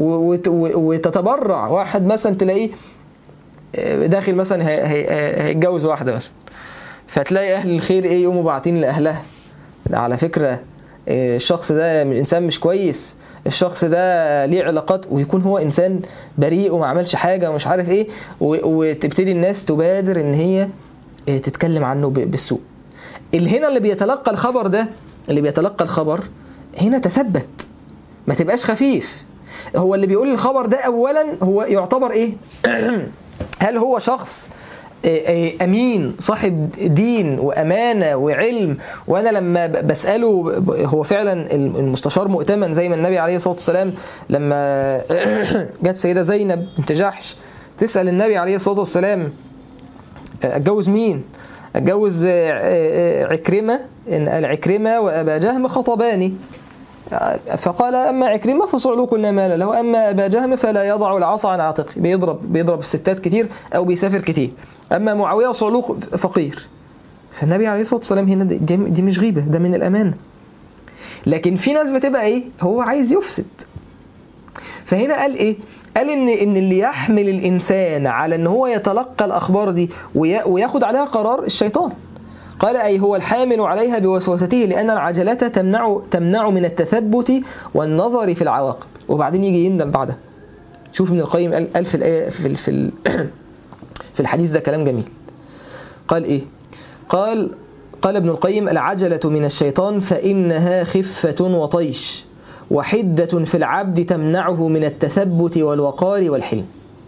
وتتبرع واحد مثلا تلاقيه داخل مثلا هيتجوز واحدة مثلا فتلاقي أهل الخير إيه يقوموا باعتين لأهلها على فكرة الشخص ده من إنسان مش كويس الشخص ده ليه علاقات ويكون هو انسان بريء وما عملش حاجه ومش عارف ايه وتبتدي الناس تبادر ان هي تتكلم عنه بالسوء اللي هنا اللي بيتلقى الخبر ده اللي بيتلقى الخبر هنا تثبت ما تبقاش خفيف هو اللي بيقول الخبر ده اولا هو يعتبر ايه هل هو شخص امين صاحب دين وامانه وعلم وانا لما بساله هو فعلا المستشار مؤتمن زي ما النبي عليه الصلاه والسلام لما جت سيده زينب بنت جحش تسال النبي عليه الصلاه والسلام اتجوز مين اتجوز عكرمه ان العكرمه وابا جهم خطباني فقال أما عكرمة فصعلوك لا مال له أما أبا جهم فلا يضع العصا عن عاتقه بيضرب بيضرب الستات كتير أو بيسافر كتير أما معاوية وصعلوك فقير فالنبي عليه الصلاة والسلام هنا دي, دي مش غيبة ده من الأمانة لكن في ناس بتبقى إيه هو عايز يفسد فهنا قال إيه قال إن إن اللي يحمل الإنسان على إن هو يتلقى الأخبار دي وياخد عليها قرار الشيطان قال أي هو الحامل عليها بوسوسته لأن العجلة تمنع تمنع من التثبت والنظر في العواقب وبعدين يجي يندم بعدها شوف ابن القيم قال, قال في الآية في في, في الحديث ده كلام جميل قال إيه قال قال ابن القيم العجلة من الشيطان فإنها خفة وطيش وحدة في العبد تمنعه من التثبت والوقار والحلم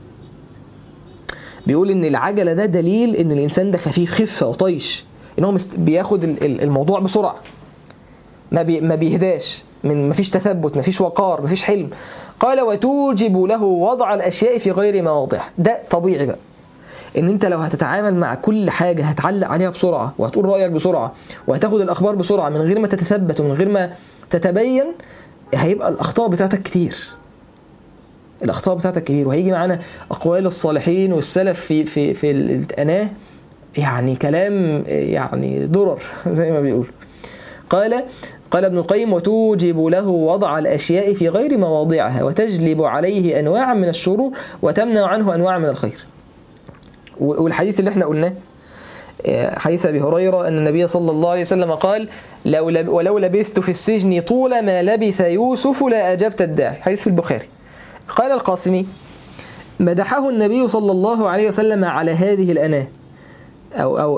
بيقول ان العجلة ده دليل ان الانسان ده خفيف خفة وطيش ان هو بياخد الموضوع بسرعه ما بي ما بيهداش من ما فيش تثبت ما فيش وقار ما فيش حلم قال وتوجب له وضع الاشياء في غير مواضعها ده طبيعي بقى ان انت لو هتتعامل مع كل حاجة هتعلق عليها بسرعة وهتقول رأيك بسرعة وهتاخد الاخبار بسرعة من غير ما تتثبت ومن غير ما تتبين هيبقى الاخطاء بتاعتك كتير الاخطاء بتاعتك كتير وهيجي معانا اقوال الصالحين والسلف في في في الاناه يعني كلام يعني درر زي ما بيقول قال قال ابن القيم وتوجب له وضع الأشياء في غير مواضعها وتجلب عليه أنواعا من الشرور وتمنع عنه أنواعا من الخير والحديث اللي احنا قلناه حديث أبي هريرة أن النبي صلى الله عليه وسلم قال لو لب ولو لبثت في السجن طول ما لبث يوسف لا أجبت الداعي حديث في البخاري قال القاسمي مدحه النبي صلى الله عليه وسلم على هذه الأناه أو, أو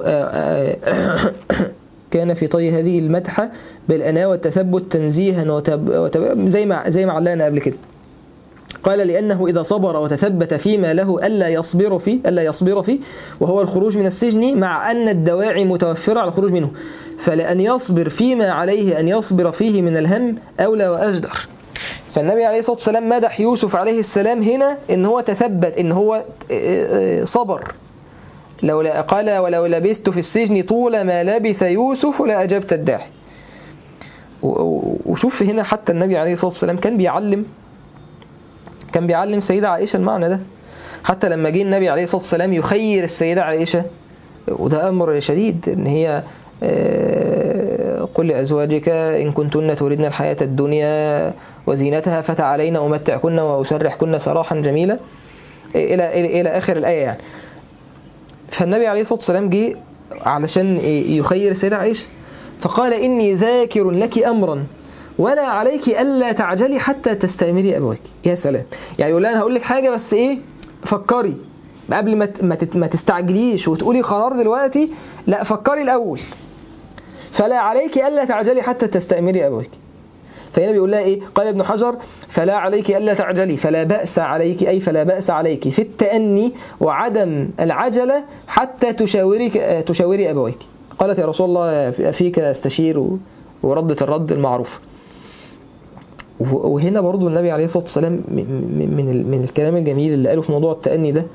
كان في طي هذه المدحة بالأناة والتثبت تنزيها وتب وتب زي ما زي ما علقنا قبل كده قال لأنه إذا صبر وتثبت فيما له ألا يصبر فيه ألا يصبر فيه وهو الخروج من السجن مع أن الدواعي متوفرة على الخروج منه فلأن يصبر فيما عليه أن يصبر فيه من الهم أولى وأجدر فالنبي عليه الصلاة والسلام مدح يوسف عليه السلام هنا إن هو تثبت إن هو صبر لو قال ولو لبثت في السجن طول ما لبث يوسف لأجبت الداعي وشوف هنا حتى النبي عليه الصلاة والسلام كان بيعلم كان بيعلم سيدة عائشة المعنى ده حتى لما جه النبي عليه الصلاة والسلام يخير السيدة عائشة وده أمر شديد إن هي قل لأزواجك إن كنتن تريدن الحياة الدنيا وزينتها فتعالين أمتعكن وأسرحكن سراحا جميلا إلى إلى إلى آخر الآية يعني فالنبي عليه الصلاة والسلام جه علشان يخير السيدة عائشة فقال إني ذاكر لك أمرا ولا عليك ألا تعجلي حتى تستأمري أبوك يا سلام يعني يقول أنا هقول لك حاجة بس إيه فكري قبل ما ما تستعجليش وتقولي قرار دلوقتي لا فكري الأول فلا عليك ألا تعجلي حتى تستأمري أبوك فهنا بيقول لها إيه قال ابن حجر فلا عليك ألا تعجلي فلا بأس عليك أي فلا بأس عليك في التأني وعدم العجلة حتى تشاوري تشاوري أبويك قالت يا رسول الله فيك استشير وردت الرد المعروف وهنا برضو النبي عليه الصلاة والسلام من من الكلام الجميل اللي قاله في موضوع التأني ده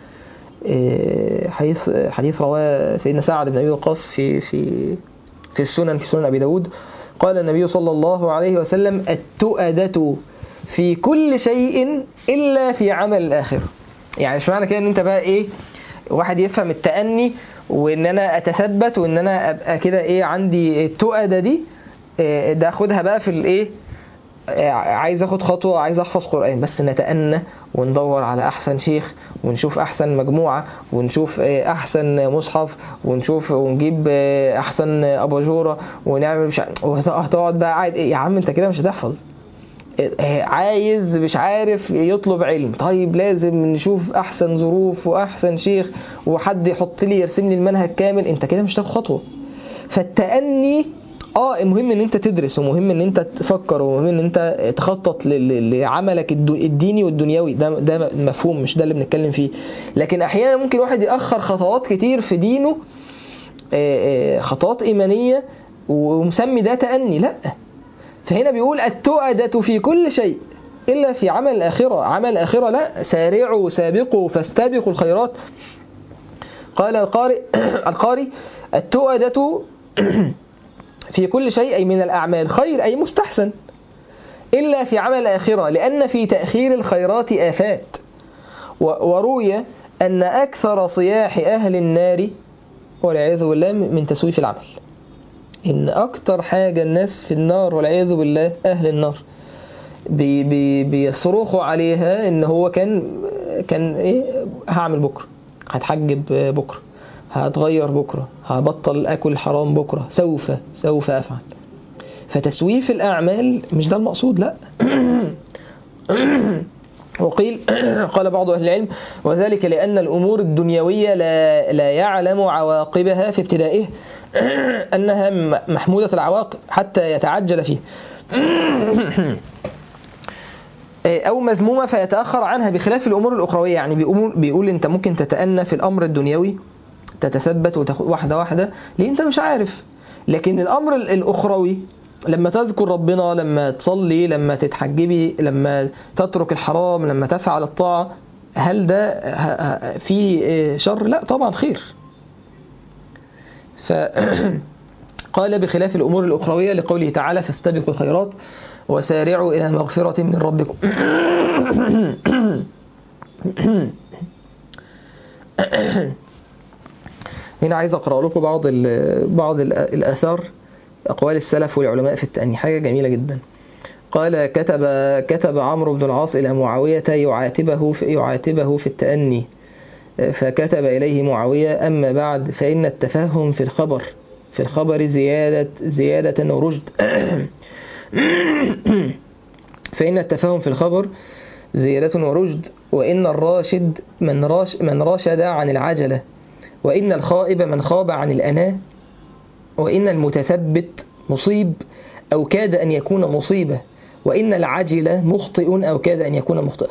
حديث حديث رواه سيدنا سعد بن أبي وقاص في في في السنن في سنن أبي داود قال النبي صلى الله عليه وسلم التؤدة في كل شيء إلا في عمل الآخرة يعني مش معنى كده ان انت بقى ايه واحد يفهم التأني وان انا اتثبت وان انا ابقى كده ايه عندي التؤدة دي ده اخدها بقى في الايه عايز اخد خطوة عايز احفظ قرآن بس نتأنى وندور على احسن شيخ ونشوف احسن مجموعة ونشوف احسن مصحف ونشوف ونجيب احسن اباجورة ونعمل مش هتقعد بقى قاعد ايه يا عم انت كده مش هتحفظ عايز مش عارف يطلب علم طيب لازم نشوف احسن ظروف واحسن شيخ وحد يحط لي يرسم لي المنهج كامل انت كده مش هتاخد خطوه فالتأني اه المهم ان انت تدرس ومهم ان انت تفكر ومهم ان انت تخطط لعملك الديني والدنيوي ده ده مفهوم مش ده اللي بنتكلم فيه لكن احيانا ممكن واحد ياخر خطوات كتير في دينه خطوات ايمانيه ومسمي ده تأني لا فهنا بيقول التؤدة في كل شيء إلا في عمل الآخرة عمل الآخرة لا سارعوا سابقوا فاستبقوا الخيرات قال القارئ القارئ التؤدة في كل شيء أي من الأعمال خير أي مستحسن إلا في عمل الآخرة لأن في تأخير الخيرات آفات وروي أن أكثر صياح أهل النار والعياذ بالله من تسويف العمل ان اكتر حاجة الناس في النار والعياذ بالله اهل النار بي بي بيصرخوا عليها ان هو كان كان ايه هعمل بكرة هتحجب بكرة هتغير بكرة هبطل اكل حرام بكرة سوف سوف افعل فتسويف الاعمال مش ده المقصود لا وقيل قال بعض أهل العلم وذلك لأن الأمور الدنيوية لا, لا يعلم عواقبها في ابتدائه أنها محمودة العواقب حتى يتعجل فيه أو مذمومة فيتأخر عنها بخلاف الأمور الأخروية يعني بيقول, بيقول أنت ممكن تتأنى في الأمر الدنيوي تتثبت وتاخد واحدة واحدة ليه أنت مش عارف لكن الأمر الأخروي لما تذكر ربنا لما تصلي لما تتحجبي لما تترك الحرام لما تفعل الطاعة هل ده ه- ه- فيه شر لا طبعا خير فقال بخلاف الأمور الأخروية لقوله تعالى فاستبقوا الخيرات وسارعوا إلى مغفرة من ربكم هنا عايز أقرأ لكم بعض ال بعض ال- الآثار أقوال السلف والعلماء في التأني حاجة جميلة جدا قال كتب كتب عمرو بن العاص إلى معاوية يعاتبه في يعاتبه في التأني فكتب إليه معاوية أما بعد فإن التفهم في الخبر في الخبر زيادة زيادة ورشد فإن التفهم في الخبر زيادة ورشد وإن الراشد من راش من رشد عن العجلة وإن الخائب من خاب عن الأناة وإن المتثبت مصيب أو كاد أن يكون مصيبة وإن العجل مخطئ أو كاد أن يكون مخطئا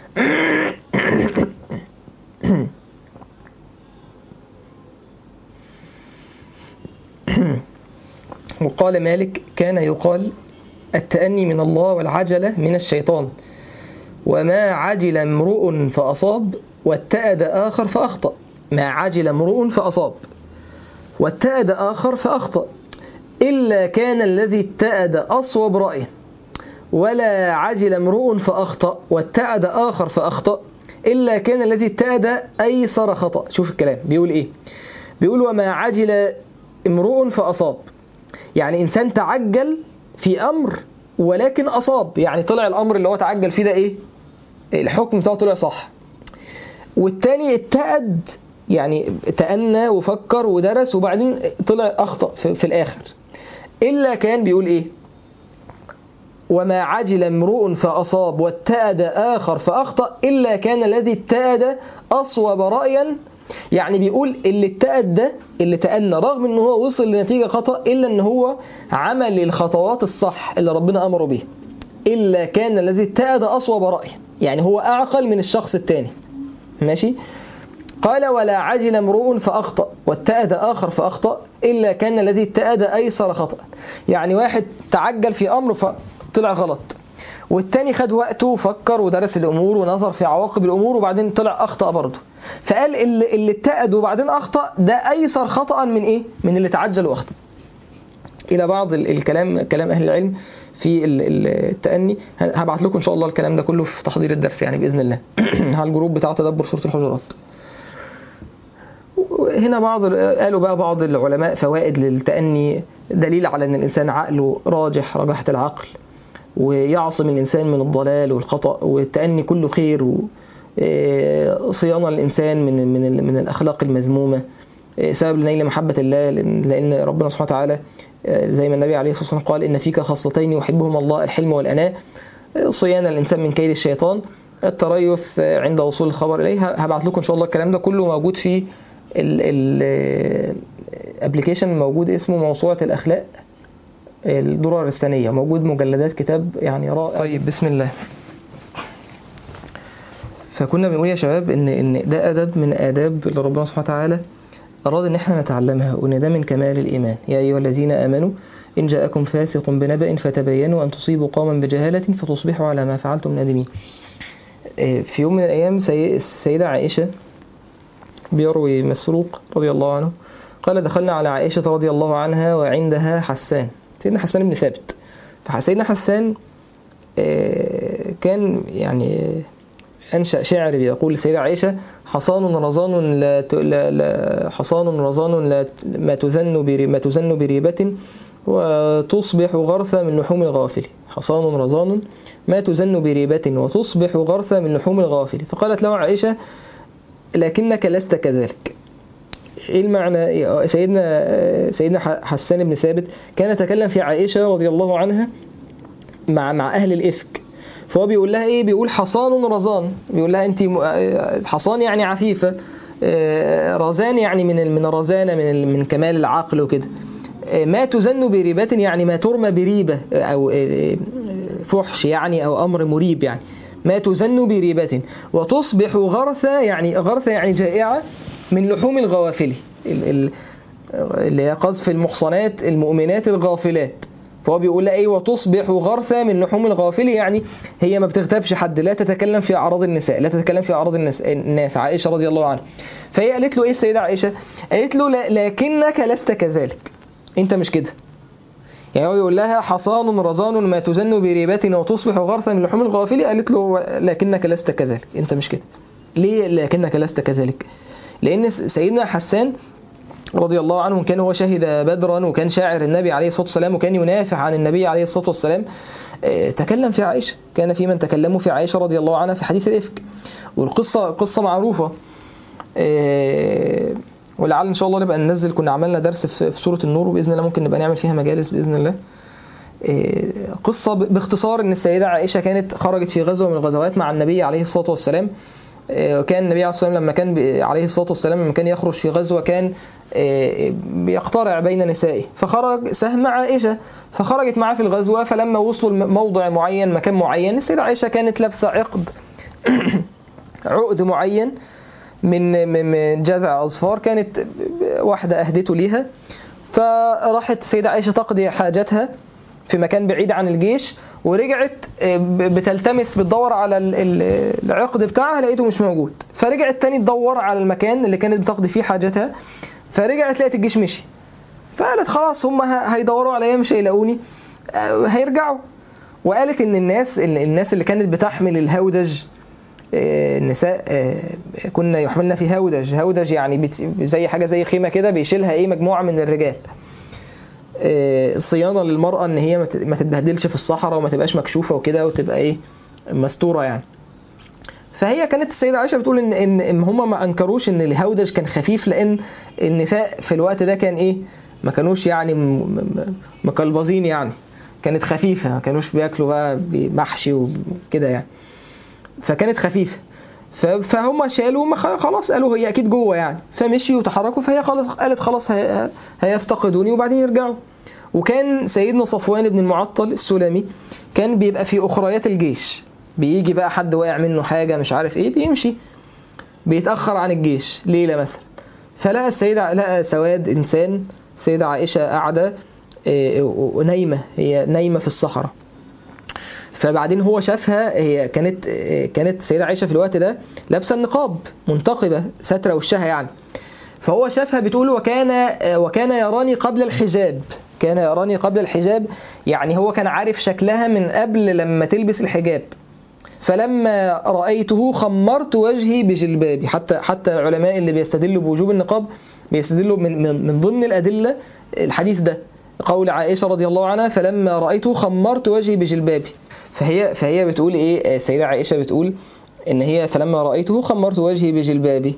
وقال مالك كان يقال التأني من الله والعجلة من الشيطان وما عجل امرؤ فأصاب واتأد آخر فأخطأ ما عجل امرؤ فأصاب واتأد آخر فأخطأ إلا كان الذي اتأد أصوب رأيه ولا عجل امرؤ فأخطأ واتأد آخر فأخطأ إلا كان الذي اتأد أيسر خطأ شوف الكلام بيقول إيه بيقول وما عجل امرؤ فأصاب يعني إنسان تعجل في أمر ولكن أصاب يعني طلع الأمر اللي هو تعجل فيه ده إيه الحكم بتاعه طلع صح والتاني اتأد يعني تأنى وفكر ودرس وبعدين طلع أخطأ في, في الآخر إلا كان بيقول إيه وما عجل امرؤ فأصاب واتأد آخر فأخطأ إلا كان الذي اتأد أصوب رأيا يعني بيقول اللي اتأد ده اللي تأنى رغم ان هو وصل لنتيجة خطأ إلا ان هو عمل الخطوات الصح اللي ربنا أمره بيها إلا كان الذي اتأد أصوب رأيا يعني هو أعقل من الشخص التاني ماشي قال ولا عجل امرؤ فأخطأ واتأد آخر فأخطأ إلا كان الذي اتأد أيسر خطأ يعني واحد تعجل في أمر فطلع غلط والتاني خد وقته وفكر ودرس الأمور ونظر في عواقب الأمور وبعدين طلع أخطأ برضه فقال اللي, اللي اتأد وبعدين أخطأ ده أيسر خطأ من إيه؟ من اللي تعجل وأخطأ إلى بعض ال- الكلام كلام أهل العلم في ال- ال- التأني هبعت لكم إن شاء الله الكلام ده كله في تحضير الدرس يعني بإذن الله على الجروب بتاع تدبر سورة الحجرات هنا بعض قالوا بقى بعض العلماء فوائد للتأني دليل على أن الإنسان عقله راجح رجحة العقل ويعصم الإنسان من الضلال والخطأ والتأني كله خير وصيانة الإنسان من من من الأخلاق المذمومة سبب لنيل محبة الله لأن ربنا سبحانه وتعالى زي ما النبي عليه الصلاة والسلام قال إن فيك خصلتين يحبهما الله الحلم والأناة صيانة الإنسان من كيد الشيطان التريث عند وصول الخبر إليه هبعت لكم إن شاء الله الكلام ده كله موجود في الابلكيشن موجود اسمه موسوعة الأخلاق الدرر الثانية موجود مجلدات كتاب يعني رائع طيب بسم الله فكنا بنقول يا شباب ان ان ده ادب من اداب اللي ربنا سبحانه وتعالى اراد ان احنا نتعلمها وان ده من كمال الايمان يا ايها الذين امنوا ان جاءكم فاسق بنبأ فتبينوا ان تصيبوا قوما بجهالة فتصبحوا على ما فعلتم نادمين في يوم من الايام السيدة عائشة بيروي مسروق رضي الله عنه قال دخلنا على عائشة رضي الله عنها وعندها حسان سيدنا حسان بن ثابت فسيدنا حسان كان يعني أنشأ شعر بيقول السيدة عائشة حصان رزان لا, لا, لا حصان رزان لا ما تزن بري ما تزن بريبة وتصبح غرثة من لحوم الغافل حصان رزان ما تزن بريبة وتصبح غرثة من لحوم الغافل فقالت له عائشة لكنك لست كذلك ايه المعنى سيدنا سيدنا حسان بن ثابت كان يتكلم في عائشة رضي الله عنها مع مع اهل الافك فهو بيقول لها ايه بيقول حصان رزان بيقول لها انت حصان يعني عفيفة رزان يعني من من الرزانة من من كمال العقل وكده ما تزن بريبة يعني ما ترمى بريبة او فحش يعني او امر مريب يعني ما تزن بريبة وتصبح غرثة يعني غرثة يعني جائعة من لحوم الغوافل اللي هي قذف المحصنات المؤمنات الغافلات فهو بيقول لها ايه وتصبح غرثة من لحوم الغافل يعني هي ما بتغتابش حد لا تتكلم في اعراض النساء لا تتكلم في اعراض الناس, الناس عائشة رضي الله عنها فهي قالت له ايه السيدة عائشة قالت له لا لكنك لست كذلك انت مش كده يعني هو يقول لها حصان رزان ما تزن بريبات وتصبح غرثا من لحوم الغافل قالت له لكنك لست كذلك انت مش كده ليه لكنك لست كذلك لان سيدنا حسان رضي الله عنه كان هو شهد بدرا وكان شاعر النبي عليه الصلاة والسلام وكان ينافع عن النبي عليه الصلاة والسلام تكلم في عائشة كان في من تكلموا في عائشة رضي الله عنها في حديث الإفك والقصة قصة معروفة ولعل ان شاء الله نبقى ننزل كنا عملنا درس في سوره النور وباذن الله ممكن نبقى نعمل فيها مجالس باذن الله قصه باختصار ان السيده عائشه كانت خرجت في غزوه من الغزوات مع النبي عليه الصلاه والسلام وكان النبي عليه الصلاه والسلام لما كان عليه الصلاه والسلام لما كان يخرج في غزوه كان بيقترع بين نسائه فخرج سهم عائشه فخرجت معاه في الغزوه فلما وصلوا موضع معين مكان معين السيده عائشه كانت لابسه عقد عقد معين من من جذع اظفار كانت واحده اهدته ليها فراحت السيده عائشه تقضي حاجتها في مكان بعيد عن الجيش ورجعت بتلتمس بتدور على العقد بتاعها لقيته مش موجود فرجعت تاني تدور على المكان اللي كانت بتقضي فيه حاجتها فرجعت لقيت الجيش مشي فقالت خلاص هم هيدوروا عليا مش هيلاقوني هيرجعوا وقالت ان الناس الناس اللي كانت بتحمل الهودج النساء كنا يحملن في هودج هودج يعني زي حاجه زي خيمه كده بيشيلها ايه مجموعه من الرجال صيانه للمراه ان هي ما تتبهدلش في الصحراء وما تبقاش مكشوفه وكده وتبقى ايه مستوره يعني فهي كانت السيدة عائشة بتقول إن إن, إن هم ما أنكروش إن الهودج كان خفيف لأن النساء في الوقت ده كان إيه ما كانوش يعني مقلبظين يعني كانت خفيفة ما كانوش بياكلوا بقى محشي وكده يعني فكانت خفيفة فهم شالوا خلاص قالوا هي اكيد جوه يعني فمشيوا وتحركوا فهي خلاص قالت خلاص هيفتقدوني وبعدين يرجعوا وكان سيدنا صفوان بن المعطل السلمي كان بيبقى في اخريات الجيش بيجي بقى حد واقع منه حاجه مش عارف ايه بيمشي بيتاخر عن الجيش ليله مثلا فلقى السيدة لقى سواد انسان سيدة عائشه قاعده ونايمه هي نايمه في الصحراء فبعدين هو شافها هي كانت كانت السيده عائشه في الوقت ده لابسه النقاب منتقبه ستره وشها يعني فهو شافها بتقول وكان وكان يراني قبل الحجاب كان يراني قبل الحجاب يعني هو كان عارف شكلها من قبل لما تلبس الحجاب فلما رأيته خمرت وجهي بجلبابي حتى حتى العلماء اللي بيستدلوا بوجوب النقاب بيستدلوا من من, من ضمن الأدلة الحديث ده قول عائشة رضي الله عنها فلما رأيته خمرت وجهي بجلبابي فهي فهي بتقول ايه السيدة عائشة بتقول ان هي فلما رأيته خمرت وجهي بجلبابي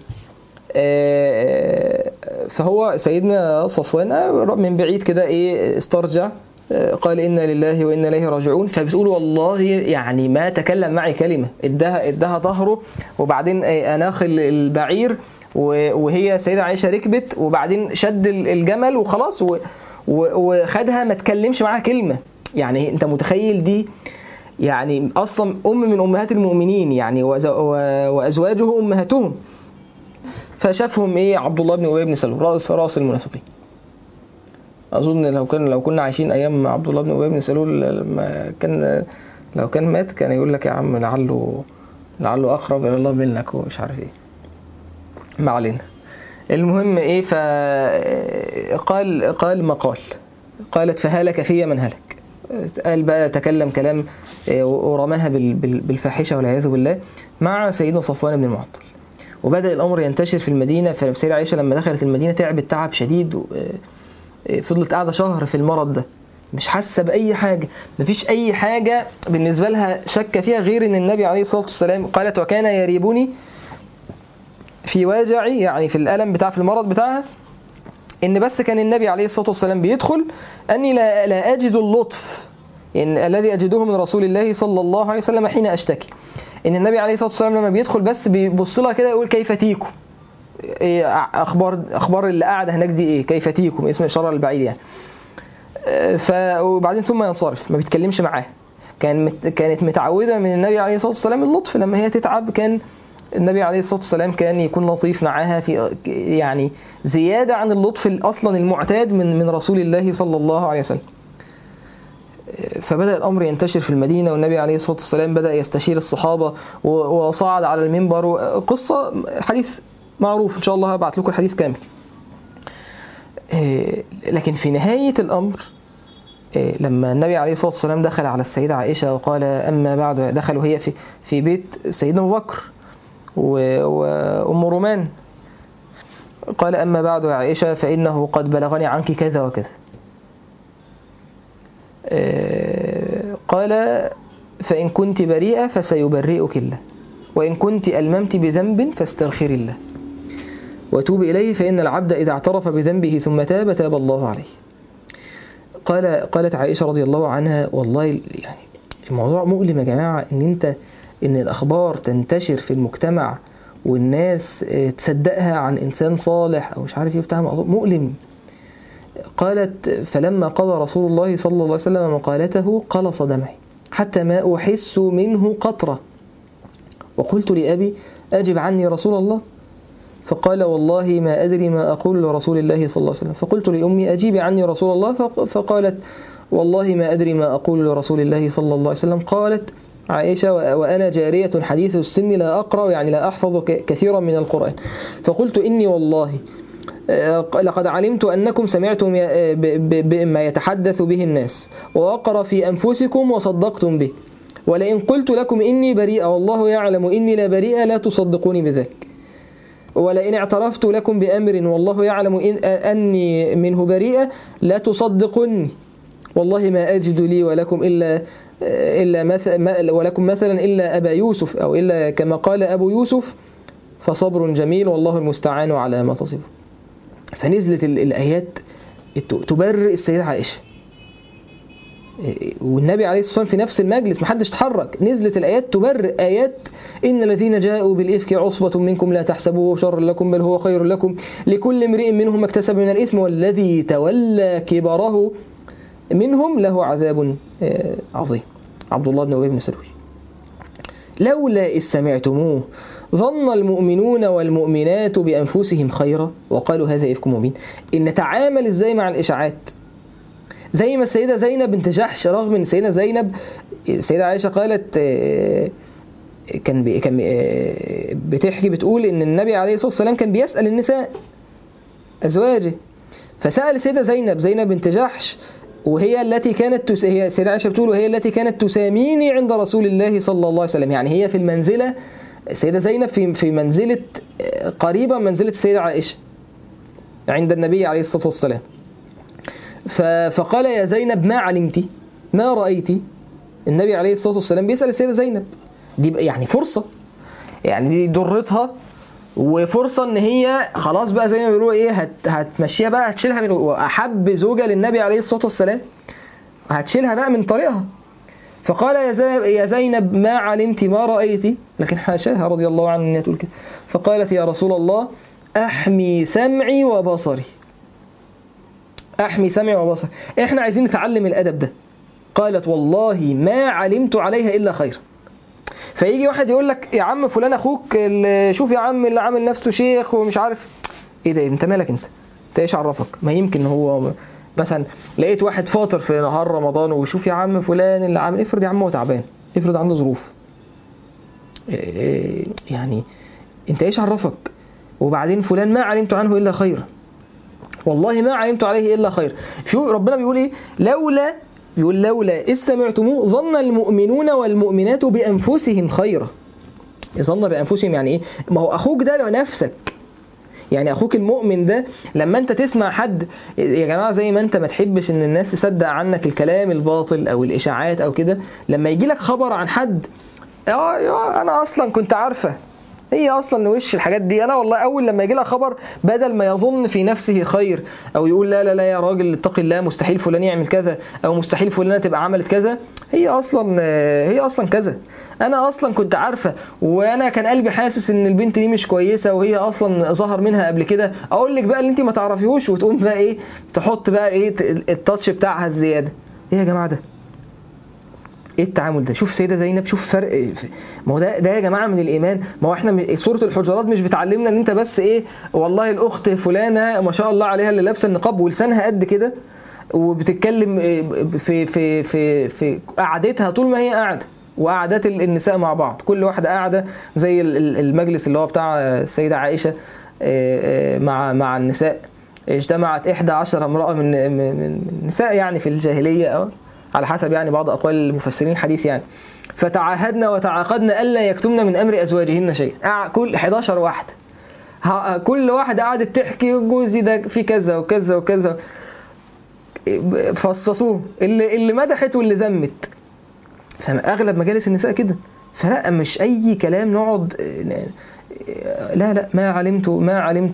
فهو سيدنا صفوان من بعيد كده ايه استرجع قال إنا لله وإنا إليه راجعون فبتقول والله يعني ما تكلم معي كلمة ادها ادها ظهره وبعدين أناخ البعير وهي سيدة عائشة ركبت وبعدين شد الجمل وخلاص وخدها ما تكلمش معاها كلمة يعني انت متخيل دي يعني اصلا ام من امهات المؤمنين يعني وازواجه امهاتهم فشافهم ايه عبد الله بن ابي بن سلول راس راس المنافقين اظن لو كان لو كنا عايشين ايام عبد الله بن ابي بن سلول ما كان لو كان مات كان يقول لك يا عم لعله لعله اقرب الى الله منك ومش عارف ايه ما علينا المهم ايه فقال قال مقال قالت فهلك في من هلك قال بقى تكلم كلام ورماها بالفاحشه والعياذ بالله مع سيدنا صفوان بن المعطل وبدا الامر ينتشر في المدينه فالسيده عائشه لما دخلت المدينه تعبت تعب شديد فضلت قاعده شهر في المرض ده مش حاسه باي حاجه مفيش اي حاجه بالنسبه لها شك فيها غير ان النبي عليه الصلاه والسلام قالت وكان يريبني في وجعي يعني في الالم بتاع في المرض بتاعها ان بس كان النبي عليه الصلاه والسلام بيدخل اني لا, لا اجد اللطف يعني الذي اجده من رسول الله صلى الله عليه وسلم حين اشتكي ان النبي عليه الصلاه والسلام لما بيدخل بس بيبص لها كده يقول كيف تيكم إيه اخبار اخبار اللي قاعده هناك دي ايه كيف تيكم اسم اشاره البعيد يعني ف وبعدين ثم ينصرف ما بيتكلمش معاها كان مت... كانت متعوده من النبي عليه الصلاه والسلام اللطف لما هي تتعب كان النبي عليه الصلاه والسلام كان يكون لطيف معاها في يعني زياده عن اللطف اصلا المعتاد من من رسول الله صلى الله عليه وسلم فبدأ الأمر ينتشر في المدينة والنبي عليه الصلاة والسلام بدأ يستشير الصحابة و- وصعد على المنبر و- قصة حديث معروف إن شاء الله هبعت لكم الحديث كامل إيه، لكن في نهاية الأمر إيه، لما النبي عليه الصلاة والسلام دخل على السيدة عائشة وقال أما بعد دخلوا هي في في بيت سيدنا أبو بكر و- وأم رومان قال أما بعد يا عائشة فإنه قد بلغني عنك كذا وكذا آه، قال فإن كنت بريئة فسيبرئك الله وإن كنت ألممت بذنب فاستغفري الله وتوب إليه فإن العبد إذا اعترف بذنبه ثم تاب تاب الله عليه قال قالت عائشة رضي الله عنها والله يعني الموضوع مؤلم يا جماعة إن أنت إن الأخبار تنتشر في المجتمع والناس آه، تصدقها عن إنسان صالح أو مش عارف إيه بتاع موضوع مؤلم قالت فلما قضى رسول الله صلى الله عليه وسلم مقالته قلص دمعي حتى ما أحس منه قطرة وقلت لأبي أجب عني رسول الله فقال والله ما أدري ما أقول لرسول الله صلى الله عليه وسلم فقلت لأمي أجيبي عني رسول الله فق- فقالت والله ما أدري ما أقول لرسول الله صلى الله عليه وسلم قالت عائشة و- وأنا جارية حديث السن لا أقرأ يعني لا أحفظ ك- كثيرا من القرآن فقلت إني والله آه، لقد علمت أنكم سمعتم ي- آه، ب- ب- بما يتحدث به الناس ووقر في أنفسكم وصدقتم به ولئن قلت لكم إني بريئة والله يعلم إني لا بريئة لا تصدقوني بذلك ولئن اعترفت لكم بأمر والله يعلم إن أني منه بريئة لا تصدقني والله ما أجد لي ولكم إلا إلا مثل ولكم مثلا إلا أبا يوسف أو إلا كما قال أبو يوسف فصبر جميل والله المستعان على ما تصفه فنزلت ال- الآيات الت- تبرئ السيدة عائشة والنبي عليه الصلاة والسلام في نفس المجلس محدش اتحرك نزلت الآيات تبرئ آيات إن الذين جاءوا بالإفك عصبة منكم لا تحسبوه شر لكم بل هو خير لكم لكل امرئ منهم ما اكتسب من الإثم والذي تولى كبره منهم له عذاب آه، عظيم عبد الله بن أبي بن سلول لولا إذ سمعتموه ظن المؤمنون والمؤمنات بأنفسهم خيرا وقالوا هذا إفك مبين إن نتعامل إزاي مع الإشاعات زي ما السيدة زينب بنت جحش رغم ان السيدة زينب السيدة عائشة قالت آه، كان بي كان آه، بتحكي بتقول ان النبي عليه الصلاة والسلام كان بيسأل النساء أزواجه فسأل السيدة زينب زينب بنت جحش وهي التي كانت تس... هي السيدة عائشة بتقول وهي التي كانت تساميني عند رسول الله صلى الله عليه وسلم يعني هي في المنزلة السيدة زينب في في منزلة آه، قريبة من منزلة السيدة عائشة عند النبي عليه الصلاة والسلام ف- فقال يا زينب ما علمت ما رأيت النبي عليه الصلاة والسلام بيسأل السيدة زينب دي بقى يعني فرصة يعني دي ضرتها وفرصة ان هي خلاص بقى زي ما بيقولوا ايه هت هتمشيها بقى هتشيلها من احب زوجة للنبي عليه الصلاة والسلام هتشيلها بقى من طريقها فقال يا زي- يا زينب ما علمت ما رأيت لكن حاشاها رضي الله عنها ان هي تقول كده فقالت يا رسول الله احمي سمعي وبصري احمي سمعي وبصري احنا عايزين نتعلم الادب ده قالت والله ما علمت عليها الا خير فيجي واحد يقول لك يا عم فلان اخوك اللي- شوف يا عم اللي عامل نفسه شيخ ومش عارف ايه ده انت مالك انت انت ايش عرفك ما يمكن هو مثلا لقيت واحد فاطر في نهار رمضان وشوف يا عم فلان اللي عامل افرض يا عم هو تعبان افرض عنده ظروف إيه- يعني انت ايش عرفك وبعدين فلان ما علمت عنه الا خيرا والله ما علمت عليه الا خير شو ربنا بيقول ايه لولا بيقول لولا إذ سمعتموه ظن المؤمنون والمؤمنات بأنفسهم خيرا ظن بأنفسهم يعني إيه ما هو أخوك ده نفسك يعني أخوك المؤمن ده لما أنت تسمع حد يا جماعة زي ما أنت ما تحبش إن الناس تصدق عنك الكلام الباطل أو الإشاعات أو كده لما يجي لك خبر عن حد اه يا انا اصلا كنت عارفه هي اصلا وش الحاجات دي انا والله اول لما يجي لها خبر بدل ما يظن في نفسه خير او يقول لا لا لا يا راجل اتق الله مستحيل فلان يعمل كذا او مستحيل فلانه تبقى عملت كذا هي اصلا هي اصلا كذا انا اصلا كنت عارفه وانا كان قلبي حاسس ان البنت دي مش كويسه وهي اصلا ظهر منها قبل كده اقول لك بقى اللي انت ما تعرفيهوش وتقوم بقى ايه تحط بقى ايه التاتش بتاعها الزياده ايه يا جماعه ده ايه التعامل ده شوف سيده زينب شوف فرق ما هو ده ده يا جماعه من الايمان ما هو احنا سوره الحجرات مش بتعلمنا ان انت بس ايه والله الاخت فلانه ما شاء الله عليها اللي لابسه النقاب ولسانها قد كده وبتتكلم في في في في قعدتها طول ما هي قاعده وقعدات ال- النساء مع بعض كل واحده قاعده زي ال- ال- المجلس اللي هو بتاع السيده عائشه آه، آه، مع مع النساء اجتمعت 11 امراه من من من النساء يعني في الجاهليه أو على حسب يعني بعض اقوال المفسرين الحديث يعني فتعاهدنا وتعاقدنا الا يكتمن من امر ازواجهن شيئا قع- كل 11 واحده ها- كل واحده قعدت تحكي جوزي ده في كذا وكذا وكذا فصصوه اللي اللي مدحت واللي ذمت فاغلب مجالس النساء كده فلا مش اي كلام نقعد لا لا ما علمت ما علمت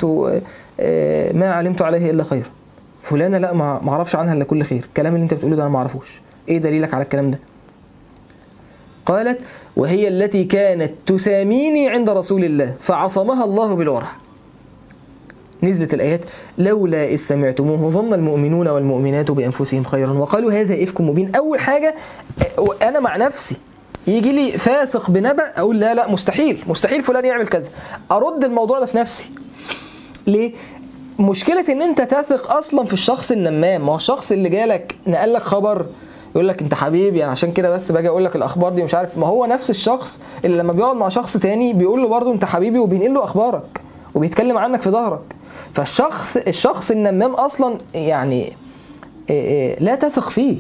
ما علمت عليه الا خير فلانه لا ما ما اعرفش عنها الا كل خير الكلام اللي انت بتقوله ده انا ما اعرفوش ايه دليلك على الكلام ده قالت وهي التي كانت تساميني عند رسول الله فعصمها الله بالورع نزلت الآيات لولا إذ سمعتموه ظن المؤمنون والمؤمنات بأنفسهم خيرا وقالوا هذا إفك مبين أول حاجة أنا مع نفسي يجي لي فاسق بنبأ أقول لا لا مستحيل مستحيل فلان يعمل كذا أرد الموضوع ده في نفسي ليه؟ مشكلة إن أنت تثق أصلا في الشخص النمام ما هو الشخص اللي جالك نقل لك خبر يقول لك انت حبيبي يعني عشان كده بس باجي اقول لك الاخبار دي مش عارف ما هو نفس الشخص اللي لما بيقعد مع شخص تاني بيقول له برضه انت حبيبي وبينقل له اخبارك وبيتكلم عنك في ظهرك فالشخص الشخص النمام اصلا يعني لا تثق فيه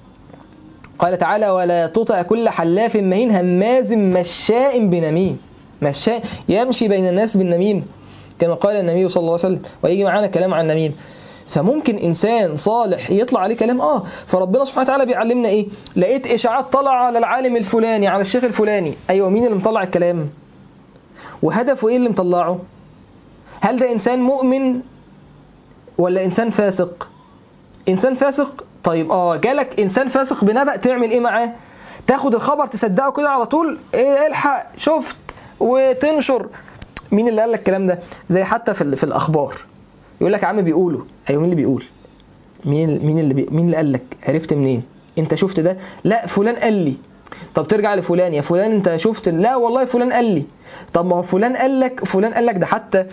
قال تعالى ولا تطع كل حلاف مهين هماز مشاء بنميم مشاء يمشي بين الناس بالنميم كما قال النبي صلى الله عليه وسلم ويجي معانا كلام عن النميم فممكن انسان صالح يطلع عليه كلام اه فربنا سبحانه وتعالى بيعلمنا ايه لقيت اشاعات طلع على العالم الفلاني على الشيخ الفلاني ايوه مين اللي مطلع الكلام وهدفه ايه اللي مطلعه هل ده انسان مؤمن ولا انسان فاسق انسان فاسق طيب اه جالك انسان فاسق بنبأ تعمل ايه معاه تاخد الخبر تصدقه كده على طول ايه الحق شفت وتنشر مين اللي قال لك الكلام ده زي حتى في, في الاخبار يقول لك يا عم بيقولوا ايوه مين اللي بيقول مين مين اللي بي... مين اللي قال لك عرفت منين انت شفت ده لا فلان قال لي طب ترجع لفلان يا فلان انت شفت لا والله فلان قال لي طب ما هو فلان قال لك فلان قال لك ده حتى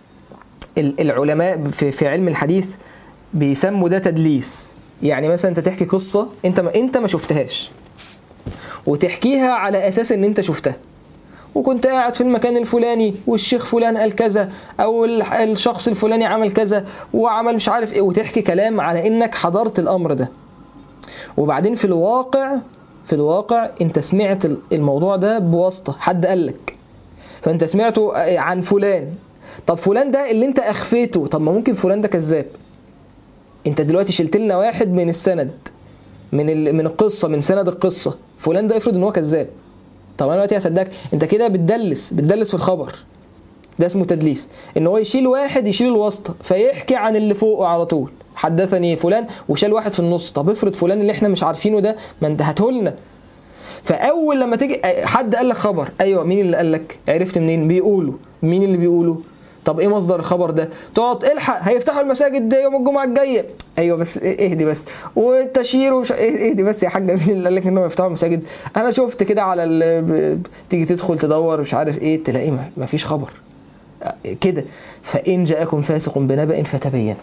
العلماء في, في علم الحديث بيسموا ده تدليس يعني مثلا انت تحكي قصه انت ما انت ما شفتهاش وتحكيها على اساس ان انت شفتها وكنت قاعد في المكان الفلاني والشيخ فلان قال كذا او الشخص الفلاني عمل كذا وعمل مش عارف ايه وتحكي كلام على انك حضرت الامر ده وبعدين في الواقع في الواقع انت سمعت الموضوع ده بواسطه حد قال لك فانت سمعته عن فلان طب فلان ده اللي انت اخفيته طب ما ممكن فلان ده كذاب انت دلوقتي شلت لنا واحد من السند من من القصه من سند القصه فلان ده افرض ان هو كذاب طب انا دلوقتي هصدقك انت كده بتدلس بتدلس في الخبر ده اسمه تدليس ان هو يشيل واحد يشيل الواسطه فيحكي عن اللي فوقه على طول حدثني فلان وشال واحد في النص طب افرض فلان اللي احنا مش عارفينه ده ما انت هتهولنا فاول لما تيجي حد قال لك خبر ايوه مين اللي قال لك عرفت منين بيقولوا مين اللي بيقولوا طب ايه مصدر الخبر ده تقعد الحق هيفتحوا المساجد ده يوم الجمعه الجايه ايوه بس اهدي بس والتشهير وش... اهدي بس يا حاجه مين اللي قال لك انهم يفتحوا المساجد انا شفت كده على ال... تيجي تدخل تدور مش عارف ايه تلاقي ما فيش خبر كده فان جاءكم فاسق بنبأ فتبين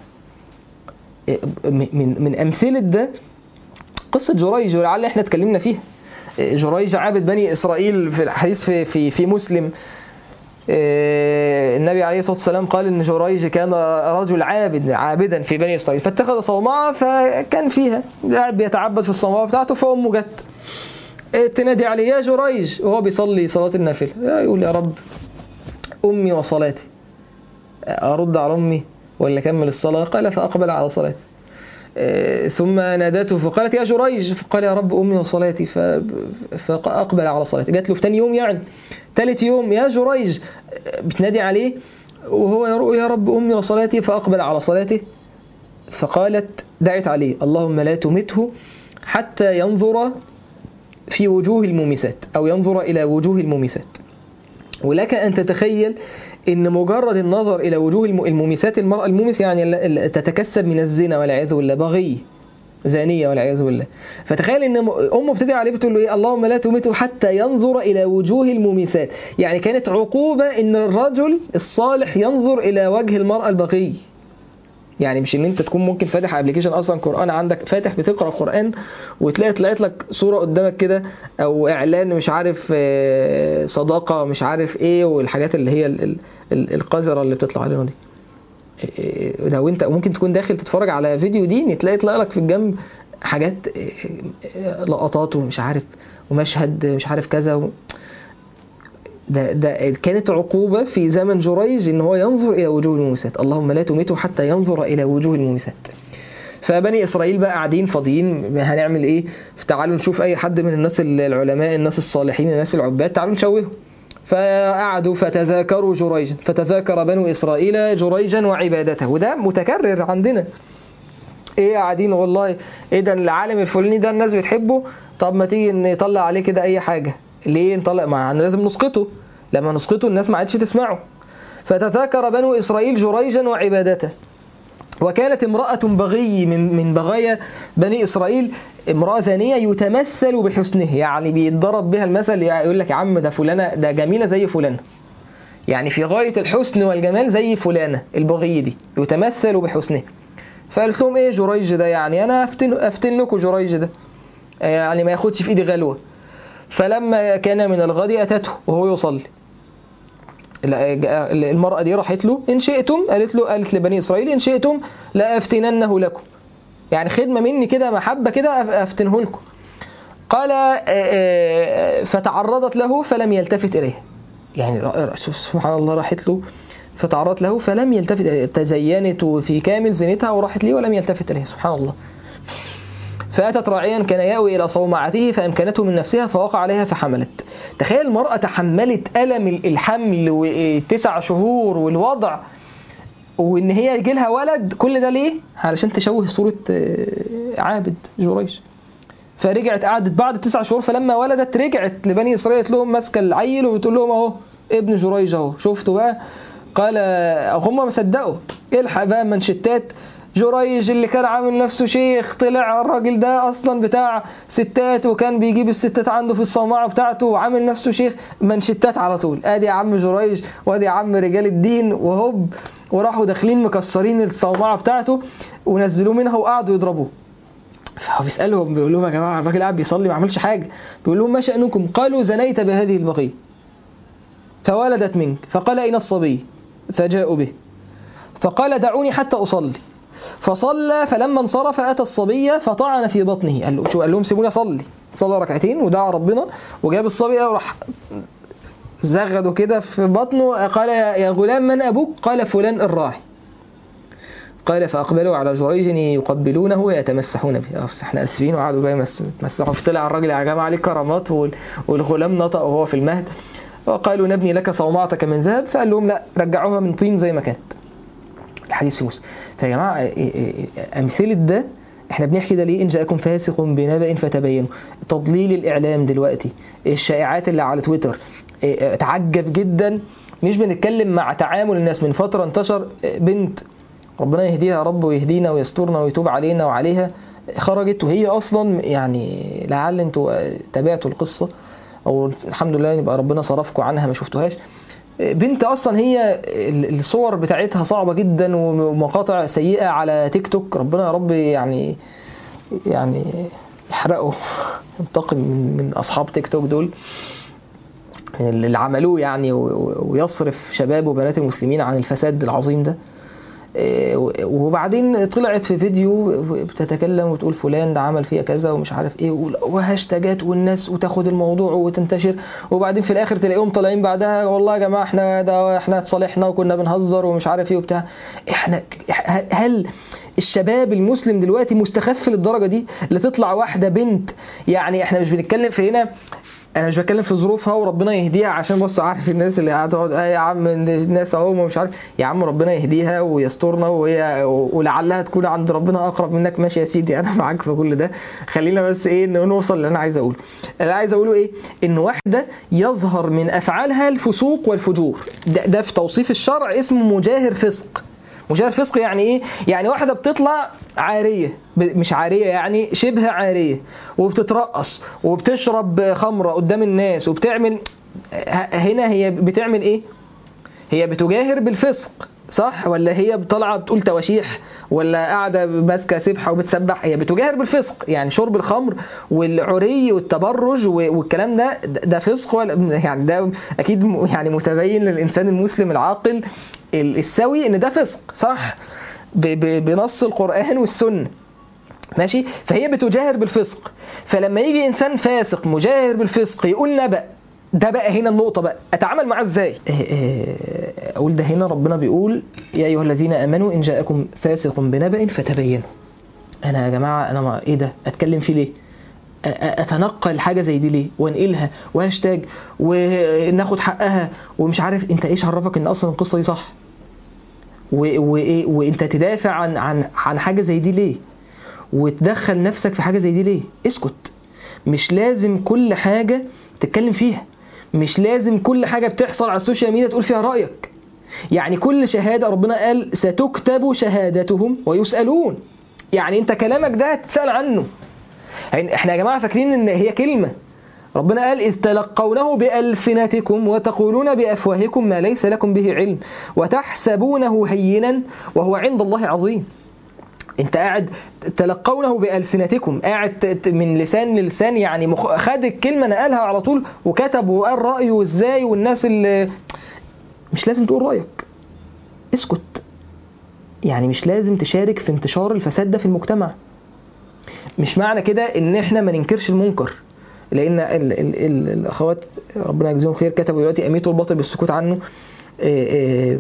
من من امثله ده قصه جريج ولعل احنا اتكلمنا فيها جريج عابد بني اسرائيل في الحديث في في, في مسلم النبي عليه الصلاه والسلام قال ان جريج كان رجل عابد عابدا في بني اسرائيل فاتخذ صومعه فكان فيها قاعد بيتعبد في الصومعه بتاعته فامه جت تنادي عليه يا جريج وهو بيصلي صلاه النافله يقول يا رب امي وصلاتي ارد على امي ولا اكمل الصلاه قال فاقبل على صلاتي ثم نادته فقالت يا جريج فقال يا رب امي وصلاتي فاقبل على صلاتي جات له في ثاني يوم يعني ثالث يوم يا جريج بتنادي عليه وهو يقول يا رب امي وصلاتي فاقبل على صلاته فقالت دعت عليه اللهم لا تمته حتى ينظر في وجوه المومسات او ينظر الى وجوه المومسات ولك ان تتخيل ان مجرد النظر الى وجوه المومسات المراه المومس يعني تتكسب من الزنا والعياذ بالله بغي زانيه والعياذ بالله فتخيل ان امه بتدعي عليه بتقول له ايه اللهم لا تمته حتى ينظر الى وجوه المومسات يعني كانت عقوبه ان الرجل الصالح ينظر الى وجه المراه البغي يعني مش ان انت تكون ممكن فاتح ابلكيشن اصلا قران عندك فاتح بتقرا قران وتلاقي طلعت لك صوره قدامك كده او اعلان مش عارف آه، صداقه مش عارف ايه والحاجات اللي هي ال- ال- ال- القذره اللي بتطلع علينا دي إيه، لو انت ممكن تكون داخل تتفرج على فيديو ديني تلاقي يطلع لك في الجنب حاجات إيه، إيه، لقطات ومش عارف ومشهد مش عارف كذا و... ده ده كانت عقوبة في زمن جريج ان هو ينظر الى وجوه المومسات اللهم لا تميته حتى ينظر الى وجوه المومسات فبني اسرائيل بقى قاعدين فاضيين هنعمل ايه تعالوا نشوف اي حد من الناس العلماء الناس الصالحين الناس العباد تعالوا نشوهه فقعدوا فتذاكروا جريجا فتذاكر بنو إسرائيل جريجا وعبادته وده متكرر عندنا ايه قاعدين والله ايه ده العالم الفلاني ده الناس بتحبه طب ما تيجي نطلع عليه كده اي حاجة ليه نطلع ما احنا لازم نسقطه لما نسقطه الناس ما عادش تسمعه فتذاكر بنو إسرائيل جريجا وعبادته وكانت امرأة بغي من من بغايا بني إسرائيل امرأة زانية يتمثل بحسنه يعني بيتضرب بها المثل يقول لك يا عم ده فلانة ده جميلة زي فلانة يعني في غاية الحسن والجمال زي فلانة البغي دي يتمثل بحسنه فقالت لهم ايه جريج ده يعني انا افتن افتن لكم جريج ده يعني ما ياخدش في ايدي غلوة فلما كان من الغد اتته وهو يصلي المرأة دي راحت له إن شئتم قالت له قالت لبني إسرائيل إن شئتم لأفتننه لكم يعني خدمة مني كده محبة كده أفتنه لكم قال فتعرضت له فلم يلتفت إليها يعني سبحان الله راحت له فتعرضت له فلم يلتفت إليها تزينت في كامل زينتها وراحت لي ولم يلتفت إليها سبحان الله فأتت راعيا كان يأوي إلى صومعته فأمكنته من نفسها فوقع عليها فحملت تخيل المرأة تحملت ألم الحمل وتسع شهور والوضع وإن هي يجي لها ولد كل ده ليه؟ علشان تشوه صورة عابد جريج فرجعت قعدت بعد تسع شهور فلما ولدت رجعت لبني إسرائيل قالت لهم ماسكة العيل وبتقول لهم أهو ابن جريج أهو شفتوا بقى قال هم ما صدقوا الحق بقى منشتات جريج اللي كان عامل نفسه شيخ طلع الراجل ده اصلا بتاع ستات وكان بيجيب الستات عنده في الصومعه بتاعته وعامل نفسه شيخ منشتات على طول ادي يا عم جريج وادي يا عم رجال الدين وهوب وراحوا داخلين مكسرين الصومعه بتاعته ونزلوه منها وقعدوا يضربوه فهو بيسالهم بيقول لهم يا جماعه الراجل قاعد بيصلي ما عملش حاجه بيقول لهم ما شانكم قالوا زنيت بهذه البغيه فولدت منك فقال اين الصبي فجاءوا به فقال دعوني حتى اصلي فصلى فلما انصرف اتى الصبي فطعن في بطنه قال له شو قال لهم سيبوني اصلي صلى ركعتين ودعا ربنا وجاب الصبي وراح زغده كده في بطنه قال يا غلام من ابوك قال فلان الراعي قال فاقبلوا على جريج يقبلونه ويتمسحون به احنا اسفين وقعدوا بقى يتمسحوا فطلع الراجل يا جماعه عليه كرامات والغلام نطق وهو في المهد وقالوا نبني لك صومعتك من ذهب فقال لهم لا رجعوها من طين زي ما كانت الحديث في مسلم فيا جماعه امثله ده احنا بنحكي ده ليه ان جاءكم فاسق بنبأ فتبينوا تضليل الاعلام دلوقتي الشائعات اللي على تويتر اتعجب جدا مش بنتكلم مع تعامل الناس من فتره انتشر بنت ربنا يهديها يا رب ويهدينا ويسترنا ويتوب علينا وعليها خرجت وهي اصلا يعني لعل انتوا تابعتوا القصه او الحمد لله يبقى ربنا صرفكم عنها ما شفتوهاش بنت اصلا هي الصور بتاعتها صعبه جدا ومقاطع سيئه على تيك توك ربنا يا رب يعني يعني يحرقه ينتقم من, من اصحاب تيك توك دول اللي عملوه يعني ويصرف شباب وبنات المسلمين عن الفساد العظيم ده وبعدين طلعت في فيديو بتتكلم وتقول فلان ده عمل فيها كذا ومش عارف ايه وهاشتاجات والناس وتاخد الموضوع وتنتشر وبعدين في الاخر تلاقيهم طالعين بعدها والله يا جماعه احنا ده احنا اتصالحنا وكنا بنهزر ومش عارف ايه وبتاع احنا هل الشباب المسلم دلوقتي مستخف للدرجه دي اللي تطلع واحده بنت يعني احنا مش بنتكلم في هنا انا مش بتكلم في ظروفها وربنا يهديها عشان بص عارف الناس اللي هتقعد آه يا عم الناس اهو مش عارف يا عم ربنا يهديها ويسترنا وهي ولعلها تكون عند ربنا اقرب منك ماشي يا سيدي انا معاك في كل ده خلينا بس ايه نوصل اللي انا عايز اقوله اللي عايز اقوله ايه ان واحده يظهر من افعالها الفسوق والفجور ده, ده في توصيف الشرع اسمه مجاهر فسق مجاهر فسق يعني ايه يعني واحده بتطلع عاريه مش عاريه يعني شبه عاريه وبتترقص وبتشرب خمره قدام الناس وبتعمل هنا هي بتعمل ايه هي بتجاهر بالفسق صح ولا هي طالعه بتقول تواشيح ولا قاعده ماسكه سبحه وبتسبح هي بتجاهر بالفسق يعني شرب الخمر والعري والتبرج و- والكلام ده ده فسق ولا يعني ده اكيد م- يعني متبين للانسان المسلم العاقل ال- السوي ان ده فسق صح ب- ب- بنص القران والسنه ماشي فهي بتجاهر بالفسق فلما يجي انسان فاسق مجاهر بالفسق يقول نبأ ده بقى هنا النقطة بقى أتعامل معاه إزاي؟ إيه إيه أقول ده هنا ربنا بيقول يا أيها الذين آمنوا إن جاءكم فاسق بنبأ فتبينوا. أنا يا جماعة أنا ما إيه ده؟ أتكلم فيه ليه؟ أ- أ- أتنقل حاجة زي دي ليه؟ وأنقلها وهاشتاج وناخد حقها ومش عارف أنت إيش عرفك إن أصلا القصة دي صح؟ و- وإيه وأنت تدافع عن عن عن حاجة زي دي ليه؟ وتدخل نفسك في حاجة زي دي ليه؟ اسكت. مش لازم كل حاجة تتكلم فيها. مش لازم كل حاجة بتحصل على السوشيال ميديا تقول فيها رأيك يعني كل شهادة ربنا قال ستكتب شهادتهم ويسألون يعني انت كلامك ده هتسأل عنه يعني احنا يا جماعة فاكرين ان هي كلمة ربنا قال إذ تلقونه بألسنتكم وتقولون بأفواهكم ما ليس لكم به علم وتحسبونه هينا وهو عند الله عظيم انت قاعد تلقونه بألسنتكم قاعد ت- ت- من لسان للسان يعني مخ... خد الكلمة نقلها على طول وكتب وقال رأيه ازاي والناس اللي مش لازم تقول رأيك اسكت يعني مش لازم تشارك في انتشار الفساد ده في المجتمع مش معنى كده ان احنا ما ننكرش المنكر لان ال ال ال الاخوات ربنا يجزيهم خير كتبوا دلوقتي اميتوا الباطل بالسكوت عنه إيه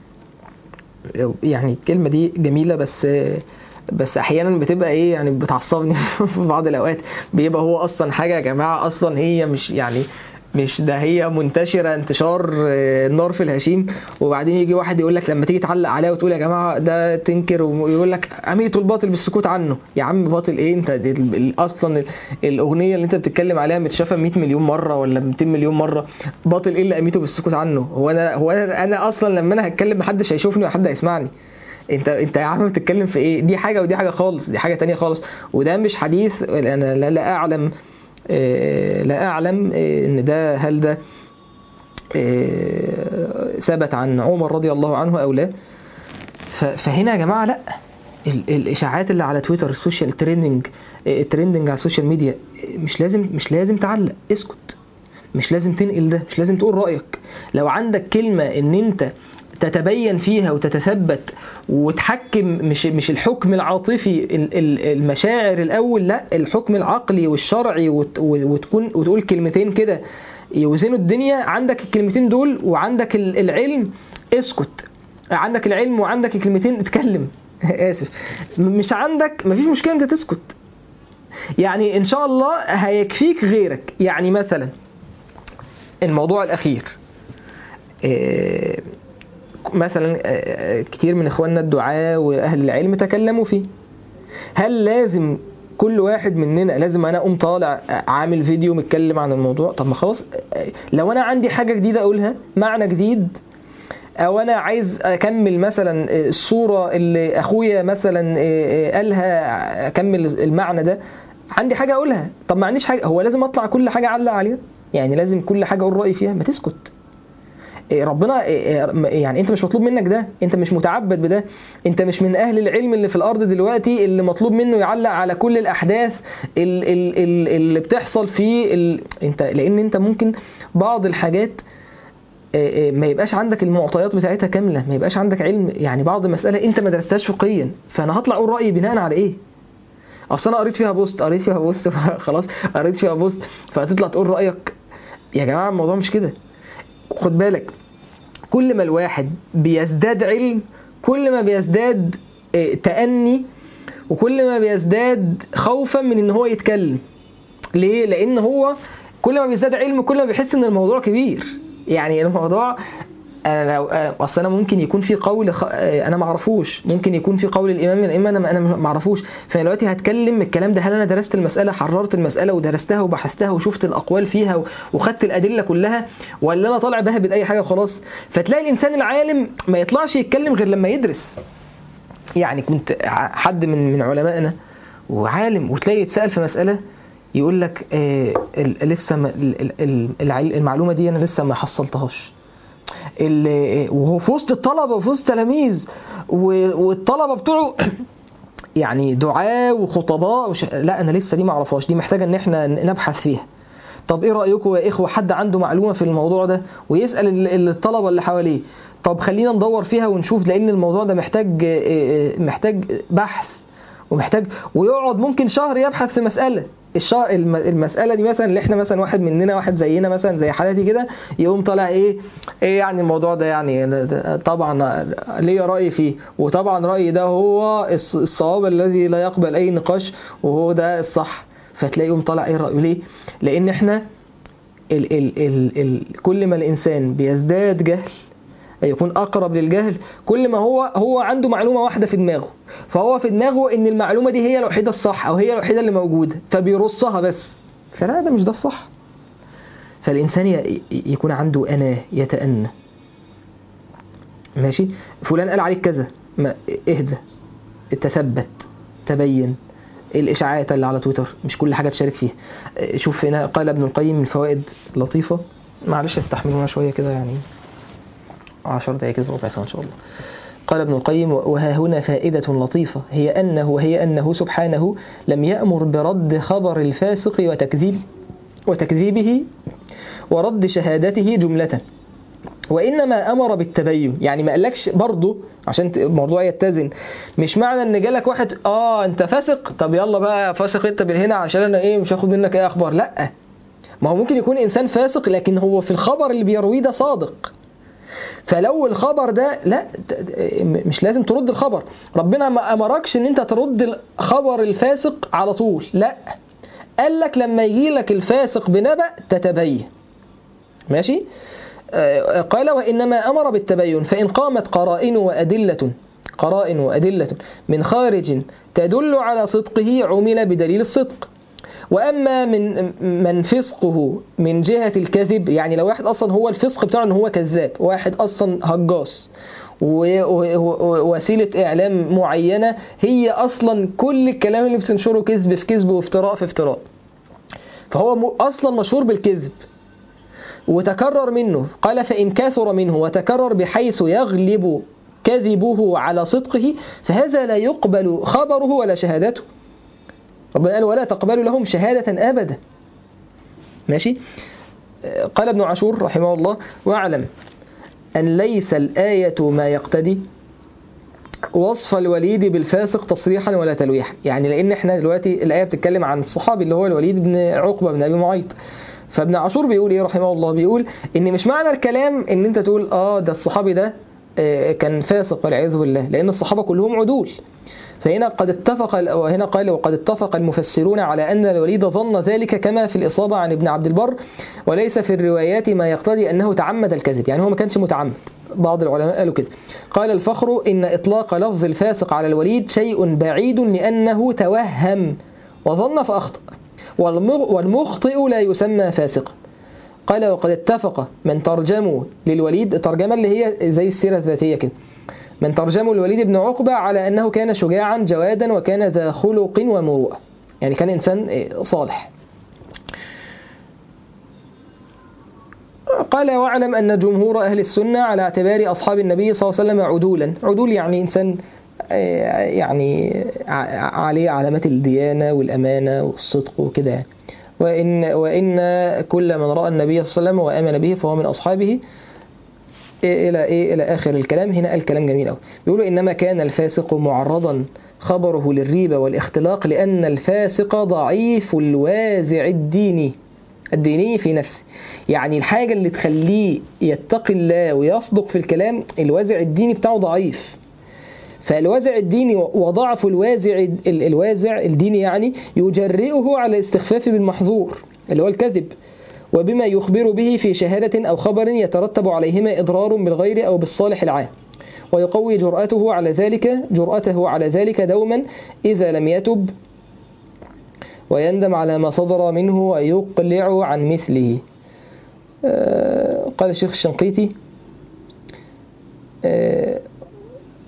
إيه يعني الكلمة دي جميلة بس بس احيانا بتبقى ايه يعني بتعصبني في بعض الاوقات بيبقى هو اصلا حاجة يا جماعة اصلا هي مش يعني مش ده هي منتشرة انتشار آه، النار في الهشيم وبعدين يجي واحد يقول لك لما تيجي تعلق عليها وتقول يا جماعة ده تنكر ويقول لك أميتوا الباطل بالسكوت عنه يا عم باطل ايه انت دي ال- ال- اصلا ال- الاغنية اللي انت بتتكلم عليها متشافة 100 مليون مرة ولا 200 مليون مرة باطل ايه اللي اميته بالسكوت عنه هو انا هو انا, أنا اصلا لما انا هتكلم محدش هيشوفني ولا حد هيسمعني انت انت يا عم بتتكلم في ايه دي حاجه ودي حاجه خالص دي حاجه تانية خالص وده مش حديث انا لا, لا اعلم آه، لا اعلم آه، ان ده هل ده آه، ثبت عن عمر رضي الله عنه او لا ف- فهنا يا جماعه لا ال- الاشاعات اللي على تويتر السوشيال تريندنج التريندنج على السوشيال ميديا مش لازم مش لازم تعلق اسكت مش لازم تنقل ده مش لازم تقول رأيك لو عندك كلمة ان انت تتبين فيها وتتثبت وتحكم مش مش الحكم العاطفي ال- ال- المشاعر الاول لا الحكم العقلي والشرعي وت- وتكون وتقول كلمتين كده يوزنوا الدنيا عندك الكلمتين دول وعندك ال- العلم اسكت عندك العلم وعندك الكلمتين اتكلم اسف م- مش عندك مفيش مشكله انت تسكت يعني ان شاء الله هيكفيك غيرك يعني مثلا الموضوع الاخير إيه، مثلا آه، كتير من اخواننا الدعاة واهل العلم تكلموا فيه هل لازم كل واحد مننا لازم انا اقوم طالع عامل فيديو متكلم عن الموضوع طب ما خلاص آه، لو انا عندي حاجة جديدة اقولها معنى جديد او انا عايز اكمل مثلا الصورة اللي اخويا مثلا آه، آه، قالها اكمل المعنى ده عندي حاجة اقولها طب ما عنديش حاجة هو لازم اطلع كل حاجة اعلق عليها يعني لازم كل حاجة اقول رأيي فيها ما تسكت إيه ربنا إيه يعني انت مش مطلوب منك ده انت مش متعبد بده انت مش من اهل العلم اللي في الارض دلوقتي اللي مطلوب منه يعلق على كل الاحداث ال- ال- ال- اللي بتحصل في ال... انت لان انت ممكن بعض الحاجات إيه إيه ما يبقاش عندك المعطيات بتاعتها كامله ما يبقاش عندك علم يعني بعض المساله انت ما درستهاش فقهيا فانا هطلع اقول رايي بناء على ايه اصل انا قريت فيها بوست قريت فيها بوست خلاص قريت فيها بوست فهتطلع تقول رايك يا جماعه الموضوع مش كده خد بالك كل ما الواحد بيزداد علم كل ما بيزداد آه، تأني وكل ما بيزداد خوفا من ان هو يتكلم ليه لان هو كل ما بيزداد علم كل ما بيحس ان الموضوع كبير يعني الموضوع انا لو آه، اصل انا ممكن يكون في قول خ... آه، انا ما اعرفوش ممكن يكون في قول الامام من الائمه انا انا ما اعرفوش فانا دلوقتي هتكلم الكلام ده هل انا درست المساله حررت المساله ودرستها وبحثتها وشفت الاقوال فيها و- وخدت الادله كلها ولا انا طالع بهبد اي حاجه وخلاص فتلاقي الانسان العالم ما يطلعش يتكلم غير لما يدرس يعني كنت ع- حد من من علمائنا وعالم وتلاقي يتسال في مساله يقول لك آه ال- لسه ما ال- ال- ال- العل- المعلومه دي انا لسه ما حصلتهاش ال- وهو في وسط الطلبه وفي وسط التلاميذ و- والطلبه بتوعه يعني دعاة وخطباء وش... لا انا لسه دي ما اعرفهاش دي محتاجه ان احنا نبحث فيها طب ايه رايكم يا اخوه حد عنده معلومه في الموضوع ده ويسال ال- الطلبه اللي حواليه طب خلينا ندور فيها ونشوف لان الموضوع ده محتاج محتاج بحث ومحتاج ويقعد ممكن شهر يبحث في مساله الشهر الم- المساله دي مثلا اللي احنا مثلا واحد مننا واحد زينا مثلا زي حالتي كده يقوم طالع ايه ايه يعني الموضوع ده يعني ده- ده طبعا ليا راي فيه وطبعا رايي ده هو الص- الصواب الذي لا يقبل اي نقاش وهو ده الصح فتلاقيه يقوم طالع ايه رايه ليه لان احنا ال ال ال ال كل ما الانسان بيزداد جهل أي يكون اقرب للجهل كل ما هو هو عنده معلومه واحده في دماغه فهو في دماغه ان المعلومه دي هي الوحيده الصح او هي الوحيده اللي موجوده فبيرصها بس فلا ده مش ده الصح فالانسان ي- يكون عنده انا يتأنى ماشي فلان قال عليك كذا ما اهدى تثبت تبين الاشاعات اللي على تويتر مش كل حاجه تشارك فيها شوف هنا قال ابن القيم من فوائد لطيفه معلش استحملونا شويه كده يعني 10 دقايق كده ربع ساعه ان شاء الله قال ابن القيم وها هنا فائدة لطيفة هي أنه هي أنه سبحانه لم يأمر برد خبر الفاسق وتكذيب وتكذيبه ورد شهادته جملة وإنما أمر بالتبين يعني ما قالكش برضه عشان ت- الموضوع يتزن مش معنى إن جالك واحد آه أنت فاسق طب يلا بقى فاسق أنت من هنا عشان أنا إيه مش هاخد منك أي أخبار لأ ما هو ممكن يكون إنسان فاسق لكن هو في الخبر اللي بيرويه ده صادق فلو الخبر ده لا ت- ت- مش لازم ترد الخبر ربنا ما امركش ان انت ترد خبر الفاسق على طول لا قال لك لما يجي لك الفاسق بنبأ تتبين ماشي آه، قال وإنما أمر بالتبين فإن قامت قرائن وأدلة قرائن وأدلة من خارج تدل على صدقه عمل بدليل الصدق وأما من من فسقه من جهة الكذب يعني لو واحد أصلا هو الفسق بتاعه إن هو كذاب واحد أصلا هجاص و- و- و- وسيلة إعلام معينة هي أصلا كل الكلام اللي بتنشره كذب في كذب وافتراء في افتراء فهو م- أصلا مشهور بالكذب وتكرر منه قال فإن كثر منه وتكرر بحيث يغلب كذبه على صدقه فهذا لا يقبل خبره ولا شهادته ربنا قال ولا تقبل لهم شهادة أبدا ماشي آه، قال ابن عاشور رحمه الله واعلم أن ليس الآية ما يقتدي وصف الوليد بالفاسق تصريحا ولا تلويحا يعني لأن احنا دلوقتي الآية بتتكلم عن الصحابي اللي هو الوليد بن عقبة بن أبي معيط فابن عاشور بيقول ايه رحمه الله بيقول ان مش معنى الكلام ان انت تقول اه ده الصحابي ده آه، كان فاسق والعياذ بالله لان الصحابه كلهم عدول فهنا قد اتفق وهنا قال وقد اتفق المفسرون على ان الوليد ظن ذلك كما في الاصابه عن ابن عبد البر وليس في الروايات ما يقتضي انه تعمد الكذب يعني هو ما كانش متعمد بعض العلماء قالوا كده قال الفخر ان اطلاق لفظ الفاسق على الوليد شيء بعيد لانه توهم وظن فاخطأ والمغ- والمخطئ لا يسمى فاسقا قال وقد اتفق من ترجموا للوليد الترجمة اللي هي زي السيرة الذاتية كده من ترجموا الوليد بن عقبة على أنه كان شجاعا جوادا وكان ذا خلق ومروءة يعني كان إنسان إيه، صالح قال واعلم أن جمهور أهل السنة على اعتبار أصحاب النبي صلى الله عليه وسلم عدولا عدول يعني إنسان آه، يعني ع- عليه علامات الديانة والأمانة والصدق وكده يعني. وإن, وإن كل من رأى النبي صلى الله عليه وسلم وآمن به فهو من أصحابه إيه إلى إيه إلى آخر الكلام هنا قال كلام جميل أوي بيقولوا إنما كان الفاسق معرضا خبره للريبة والاختلاق لأن الفاسق ضعيف الوازع الديني الديني في نفسه يعني الحاجة اللي تخليه يتقي الله ويصدق في الكلام الوازع الديني بتاعه ضعيف فالوازع الديني وضعف الوازع ال- الوازع الديني يعني يجرئه على الاستخفاف بالمحظور اللي هو الكذب وبما يخبر به في شهادة أو خبر يترتب عليهما إضرار بالغير أو بالصالح العام ويقوي جرأته على ذلك جرأته على ذلك دوما إذا لم يتب ويندم على ما صدر منه ويقلع عن مثله آه، قال الشيخ الشنقيطي آه،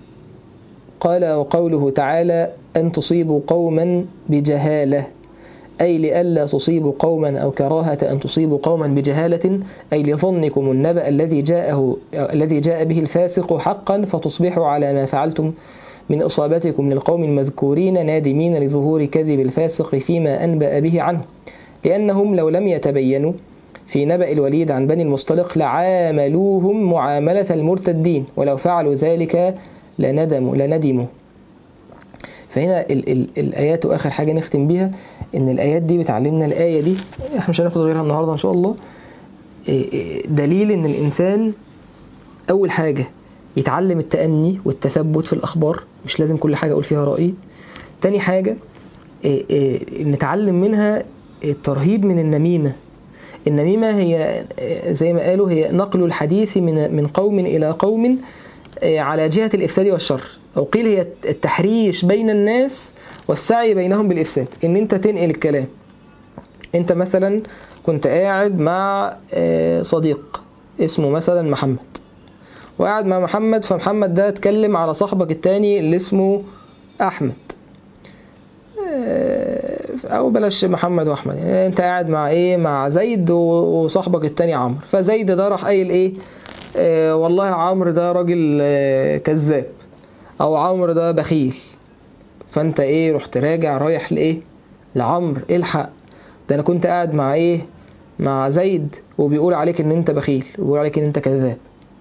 قال وقوله تعالى أن تصيبوا قوما بجهالة أي لئلا تصيبوا قوما أو كراهة أن تصيبوا قوما بجهالة أي لظنكم النبأ الذي جاءه الذي جاء به الفاسق حقا فتصبحوا على ما فعلتم من إصابتكم للقوم المذكورين نادمين لظهور كذب الفاسق فيما أنبأ به عنه لأنهم لو لم يتبينوا في نبأ الوليد عن بني المصطلق لعاملوهم معاملة المرتدين ولو فعلوا ذلك لندموا لندموا فهنا ال ال الآيات وآخر حاجة نختم بيها إن الآيات دي بتعلمنا الآية دي إحنا مش هناخد غيرها النهاردة إن شاء الله دليل إن الإنسان أول حاجة يتعلم التأني والتثبت في الأخبار مش لازم كل حاجة أقول فيها رأيي تاني حاجة نتعلم منها الترهيب من النميمة النميمة هي زي ما قالوا هي نقل الحديث من من قوم إلى قوم على جهة الإفساد والشر أو قيل هي التحريش بين الناس والسعي بينهم بالإفساد إن أنت تنقل الكلام أنت مثلا كنت قاعد مع صديق اسمه مثلا محمد وقاعد مع محمد فمحمد ده اتكلم على صاحبك التاني اللي اسمه أحمد او بلاش محمد واحمد يعني انت قاعد مع ايه مع زيد وصاحبك التاني عمرو فزيد ده راح قايل ايه آه والله عمرو ده راجل آه كذاب او عمرو ده بخيل فانت ايه رحت راجع رايح لايه لعمرو الحق ده انا كنت قاعد مع ايه مع زيد وبيقول عليك ان انت بخيل وبيقول عليك ان انت كذاب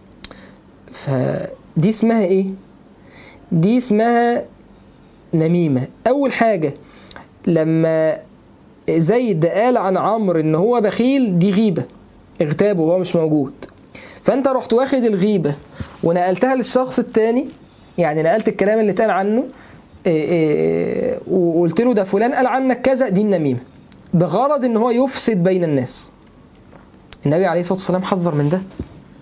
فدي اسمها ايه دي اسمها نميمة أول حاجة لما زيد قال عن عمرو إن هو بخيل دي غيبة اغتابه وهو مش موجود فأنت رحت واخد الغيبة ونقلتها للشخص التاني يعني نقلت الكلام اللي اتقال عنه وقلت له ده فلان قال عنك كذا دي النميمة بغرض إن هو يفسد بين الناس النبي عليه الصلاة والسلام حذر من ده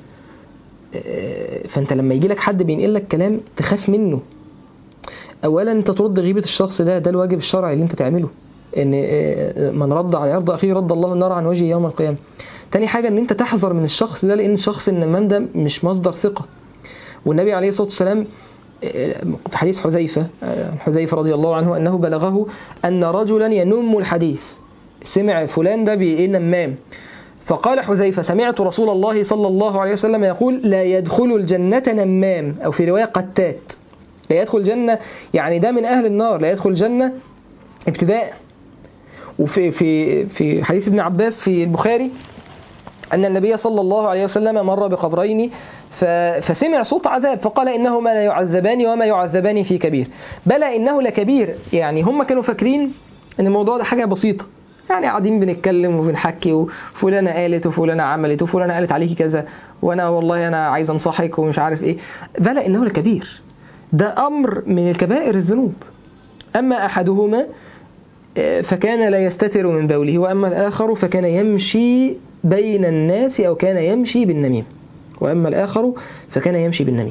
فأنت لما يجي لك حد بينقل لك كلام تخاف منه اولا انت ترد غيبه الشخص ده ده الواجب الشرعي اللي انت تعمله ان من رد على ارض اخيه رد الله النار عن وجهه يوم القيامه تاني حاجه ان انت تحذر من الشخص ده لان الشخص النمام ده مش مصدر ثقه والنبي عليه الصلاه والسلام في حديث حذيفه حذيفه رضي الله عنه انه بلغه ان رجلا ينم الحديث سمع فلان ده نمام فقال حذيفة سمعت رسول الله صلى الله عليه وسلم يقول لا يدخل الجنة نمام أو في رواية قتات لا يدخل الجنة يعني ده من أهل النار لا يدخل الجنة ابتداء وفي في في حديث ابن عباس في البخاري أن النبي صلى الله عليه وسلم مر بقبرين فسمع صوت عذاب فقال إنهما لا يعذبان وما يعذبان في كبير بلى إنه لكبير يعني هم كانوا فاكرين أن الموضوع ده حاجة بسيطة يعني قاعدين بنتكلم وبنحكي وفلانة قالت وفلانة عملت وفلانة قالت عليكي كذا وأنا والله أنا عايز أنصحك ومش عارف إيه بلى إنه لكبير ده أمر من الكبائر الذنوب أما أحدهما فكان لا يستتر من بوله وأما الآخر فكان يمشي بين الناس أو كان يمشي بالنميم وأما الآخر فكان يمشي بالنميم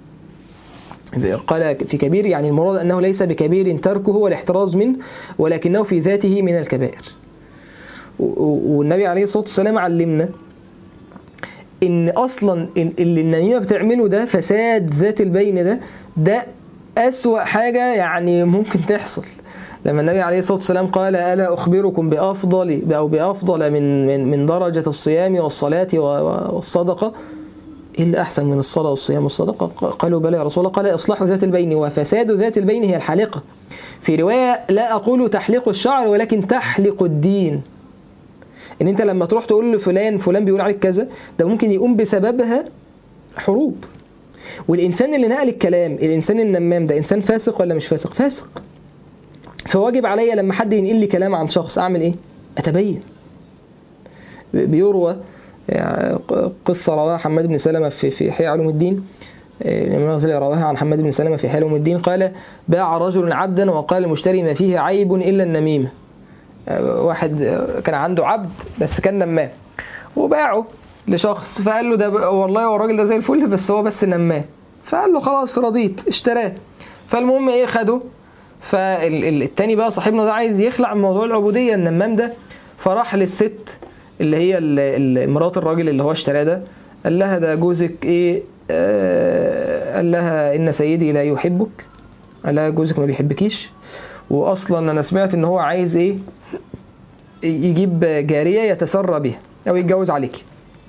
قال في كبير يعني المراد أنه ليس بكبير تركه والاحتراز منه ولكنه في ذاته من الكبائر والنبي عليه الصلاة والسلام علمنا ان اصلا اللي النميمه بتعمله ده فساد ذات البين ده ده اسوا حاجه يعني ممكن تحصل لما النبي عليه الصلاه والسلام قال الا اخبركم بافضل او بافضل من من من درجه الصيام والصلاه والصدقه ايه اللي احسن من الصلاه والصيام والصدقه قالوا بلى يا رسول الله قال اصلاح ذات البين وفساد ذات البين هي الحالقه في روايه لا اقول تحليق الشعر ولكن تحلق الدين ان انت لما تروح تقول لفلان فلان بيقول عليك كذا ده ممكن يقوم بسببها حروب والانسان اللي نقل الكلام الانسان النمام ده انسان فاسق ولا مش فاسق فاسق فواجب عليا لما حد ينقل لي كلام عن شخص اعمل ايه اتبين بيروى قصه رواها حماد بن سلمه في في احياء علوم الدين الإمام الغزالي رواها عن حماد بن سلمة في حلم الدين قال باع رجل عبدا وقال المشتري ما فيه عيب إلا النميمة واحد كان عنده عبد بس كان نمام وباعه لشخص فقال له ده والله هو الراجل ده زي الفل بس هو بس نمام فقال له خلاص رضيت اشتراه فالمهم ايه خده فالتاني بقى صاحبنا ده عايز يخلع من موضوع العبودية النمام ده فراح للست اللي هي مرات الراجل اللي هو اشتراه ده قال لها ده جوزك ايه آه قال لها ان سيدي لا يحبك قال لها جوزك ما بيحبكيش واصلا انا سمعت ان هو عايز ايه يجيب جارية يتسرى بها أو يتجوز عليك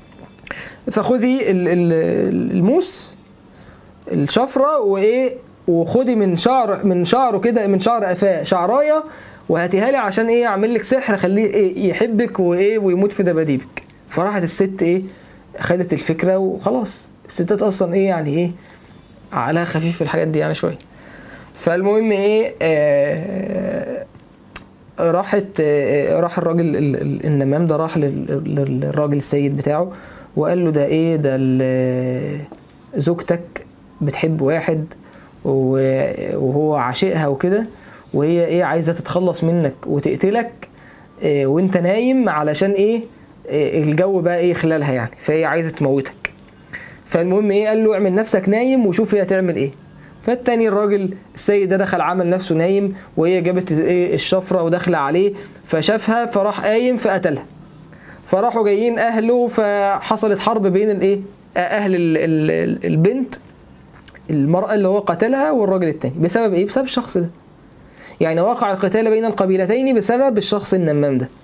فخذي ال- ال- الموس الشفرة وإيه وخدي من شعر من شعره كده من شعر قفاه شعرايه وهاتيها لي عشان ايه اعمل لك سحر خليه ايه يحبك وايه ويموت في دباديبك فراحت الست ايه خدت الفكره وخلاص الستات اصلا ايه يعني ايه عقلها خفيف في الحاجات دي يعني شويه فالمهم ايه آه راحت آه راح الراجل ال- ال- النمام ده راح لل- لل- للراجل السيد بتاعه وقال له ده ايه ده ال- زوجتك بتحب واحد و- وهو عاشقها وكده وهي ايه عايزه تتخلص منك وتقتلك إيه وانت نايم علشان ايه إيه الجو بقى ايه خلالها يعني فهي عايزه تموتك فالمهم ايه قال له اعمل نفسك نايم وشوف هي هتعمل ايه فالتاني الراجل السيد ده دخل عمل نفسه نايم وهي جابت ايه الشفره وداخله عليه فشافها فراح قايم فقتلها فراحوا جايين اهله فحصلت حرب بين الايه اهل ال- ال- البنت المرأة اللي هو قتلها والراجل التاني بسبب ايه؟ بسبب الشخص ده يعني وقع القتال بين القبيلتين بسبب الشخص النمام ده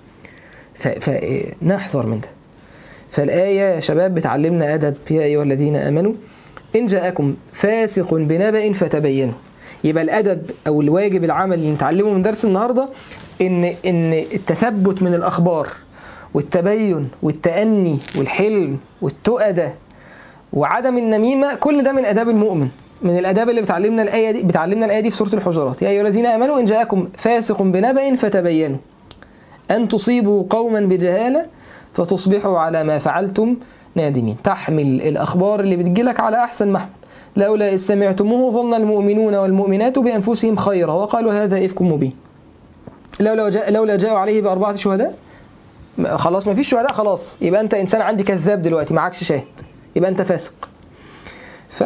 فنحذر من ده فالآية يا شباب بتعلمنا أدب يا أيها الذين آمنوا إن جاءكم فاسق بنبأ فتبينوا يبقى الأدب أو الواجب العمل اللي نتعلمه من درس النهاردة إن إن التثبت من الأخبار والتبين والتأني والحلم والتؤدة وعدم النميمة كل ده من آداب المؤمن من الآداب اللي بتعلمنا الآية دي بتعلمنا الآية دي في سورة الحجرات يا أيها الذين آمنوا إن جاءكم فاسق بنبأ فتبينوا أن تصيبوا قوما بجهالة فتصبحوا على ما فعلتم نادمين تحمل الأخبار اللي بتجيلك على أحسن محمل لولا إذ سمعتموه ظن المؤمنون والمؤمنات بأنفسهم خيرا وقالوا هذا إفك مبين لولا جاء لولا جاءوا عليه بأربعة شهداء خلاص ما فيش شهداء خلاص يبقى أنت إنسان عندي كذاب دلوقتي معكش شاهد يبقى أنت فاسق ف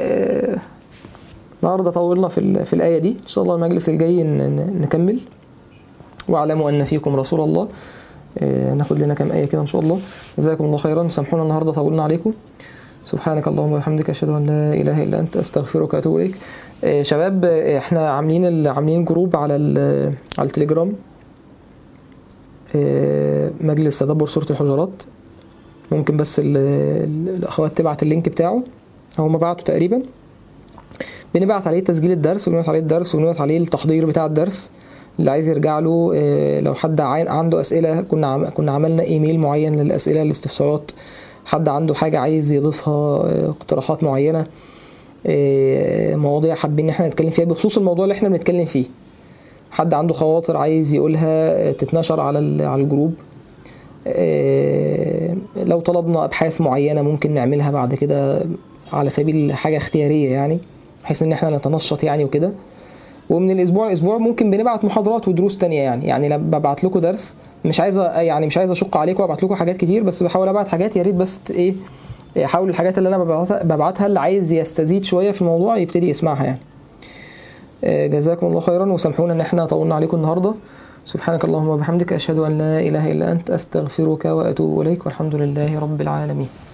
النهارده طولنا في ال- في الآية دي إن شاء الله المجلس الجاي ن- ن- نكمل واعلموا أن فيكم رسول الله آه، ناخد لنا كام آية كده إن شاء الله جزاكم الله خيرا سامحونا النهارده طولنا عليكم سبحانك اللهم وبحمدك أشهد أن لا إله إلا أنت أستغفرك وأتوب إليك آه، شباب آه، إحنا عاملين ال- عاملين جروب على ال- على التليجرام آه، مجلس تدبر سورة الحجرات ممكن بس ال- ال- الأخوات تبعت اللينك بتاعه أو ما بعته تقريبا بنبعت عليه تسجيل الدرس وبنبعت عليه الدرس وبنبعت عليه التحضير بتاع الدرس اللي عايز يرجع له آه، لو حد عاي- عنده أسئلة كنا عم- كنا عملنا إيميل معين للأسئلة الاستفسارات حد عنده حاجة عايز يضيفها آه، اقتراحات معينة آه، مواضيع حابين ان احنا نتكلم فيها بخصوص الموضوع اللي احنا بنتكلم فيه حد عنده خواطر عايز يقولها آه، تتنشر على ال- على الجروب آه، لو طلبنا ابحاث معينه ممكن نعملها بعد كده على سبيل حاجه اختياريه يعني بحيث ان احنا نتنشط يعني وكده ومن الاسبوع لاسبوع ممكن بنبعت محاضرات ودروس تانية يعني يعني لما ببعت لكم درس مش عايز أ- يعني مش عايز اشق عليكم وابعت لكم حاجات كتير بس بحاول ابعت حاجات يا ريت بس ت- ايه احاول الحاجات اللي انا ببعتها, ببعتها اللي عايز يستزيد شويه في الموضوع يبتدي يسمعها يعني آه، جزاكم الله خيرا وسامحونا ان احنا طولنا عليكم النهارده سبحانك اللهم وبحمدك اشهد ان لا اله الا انت استغفرك واتوب اليك والحمد لله رب العالمين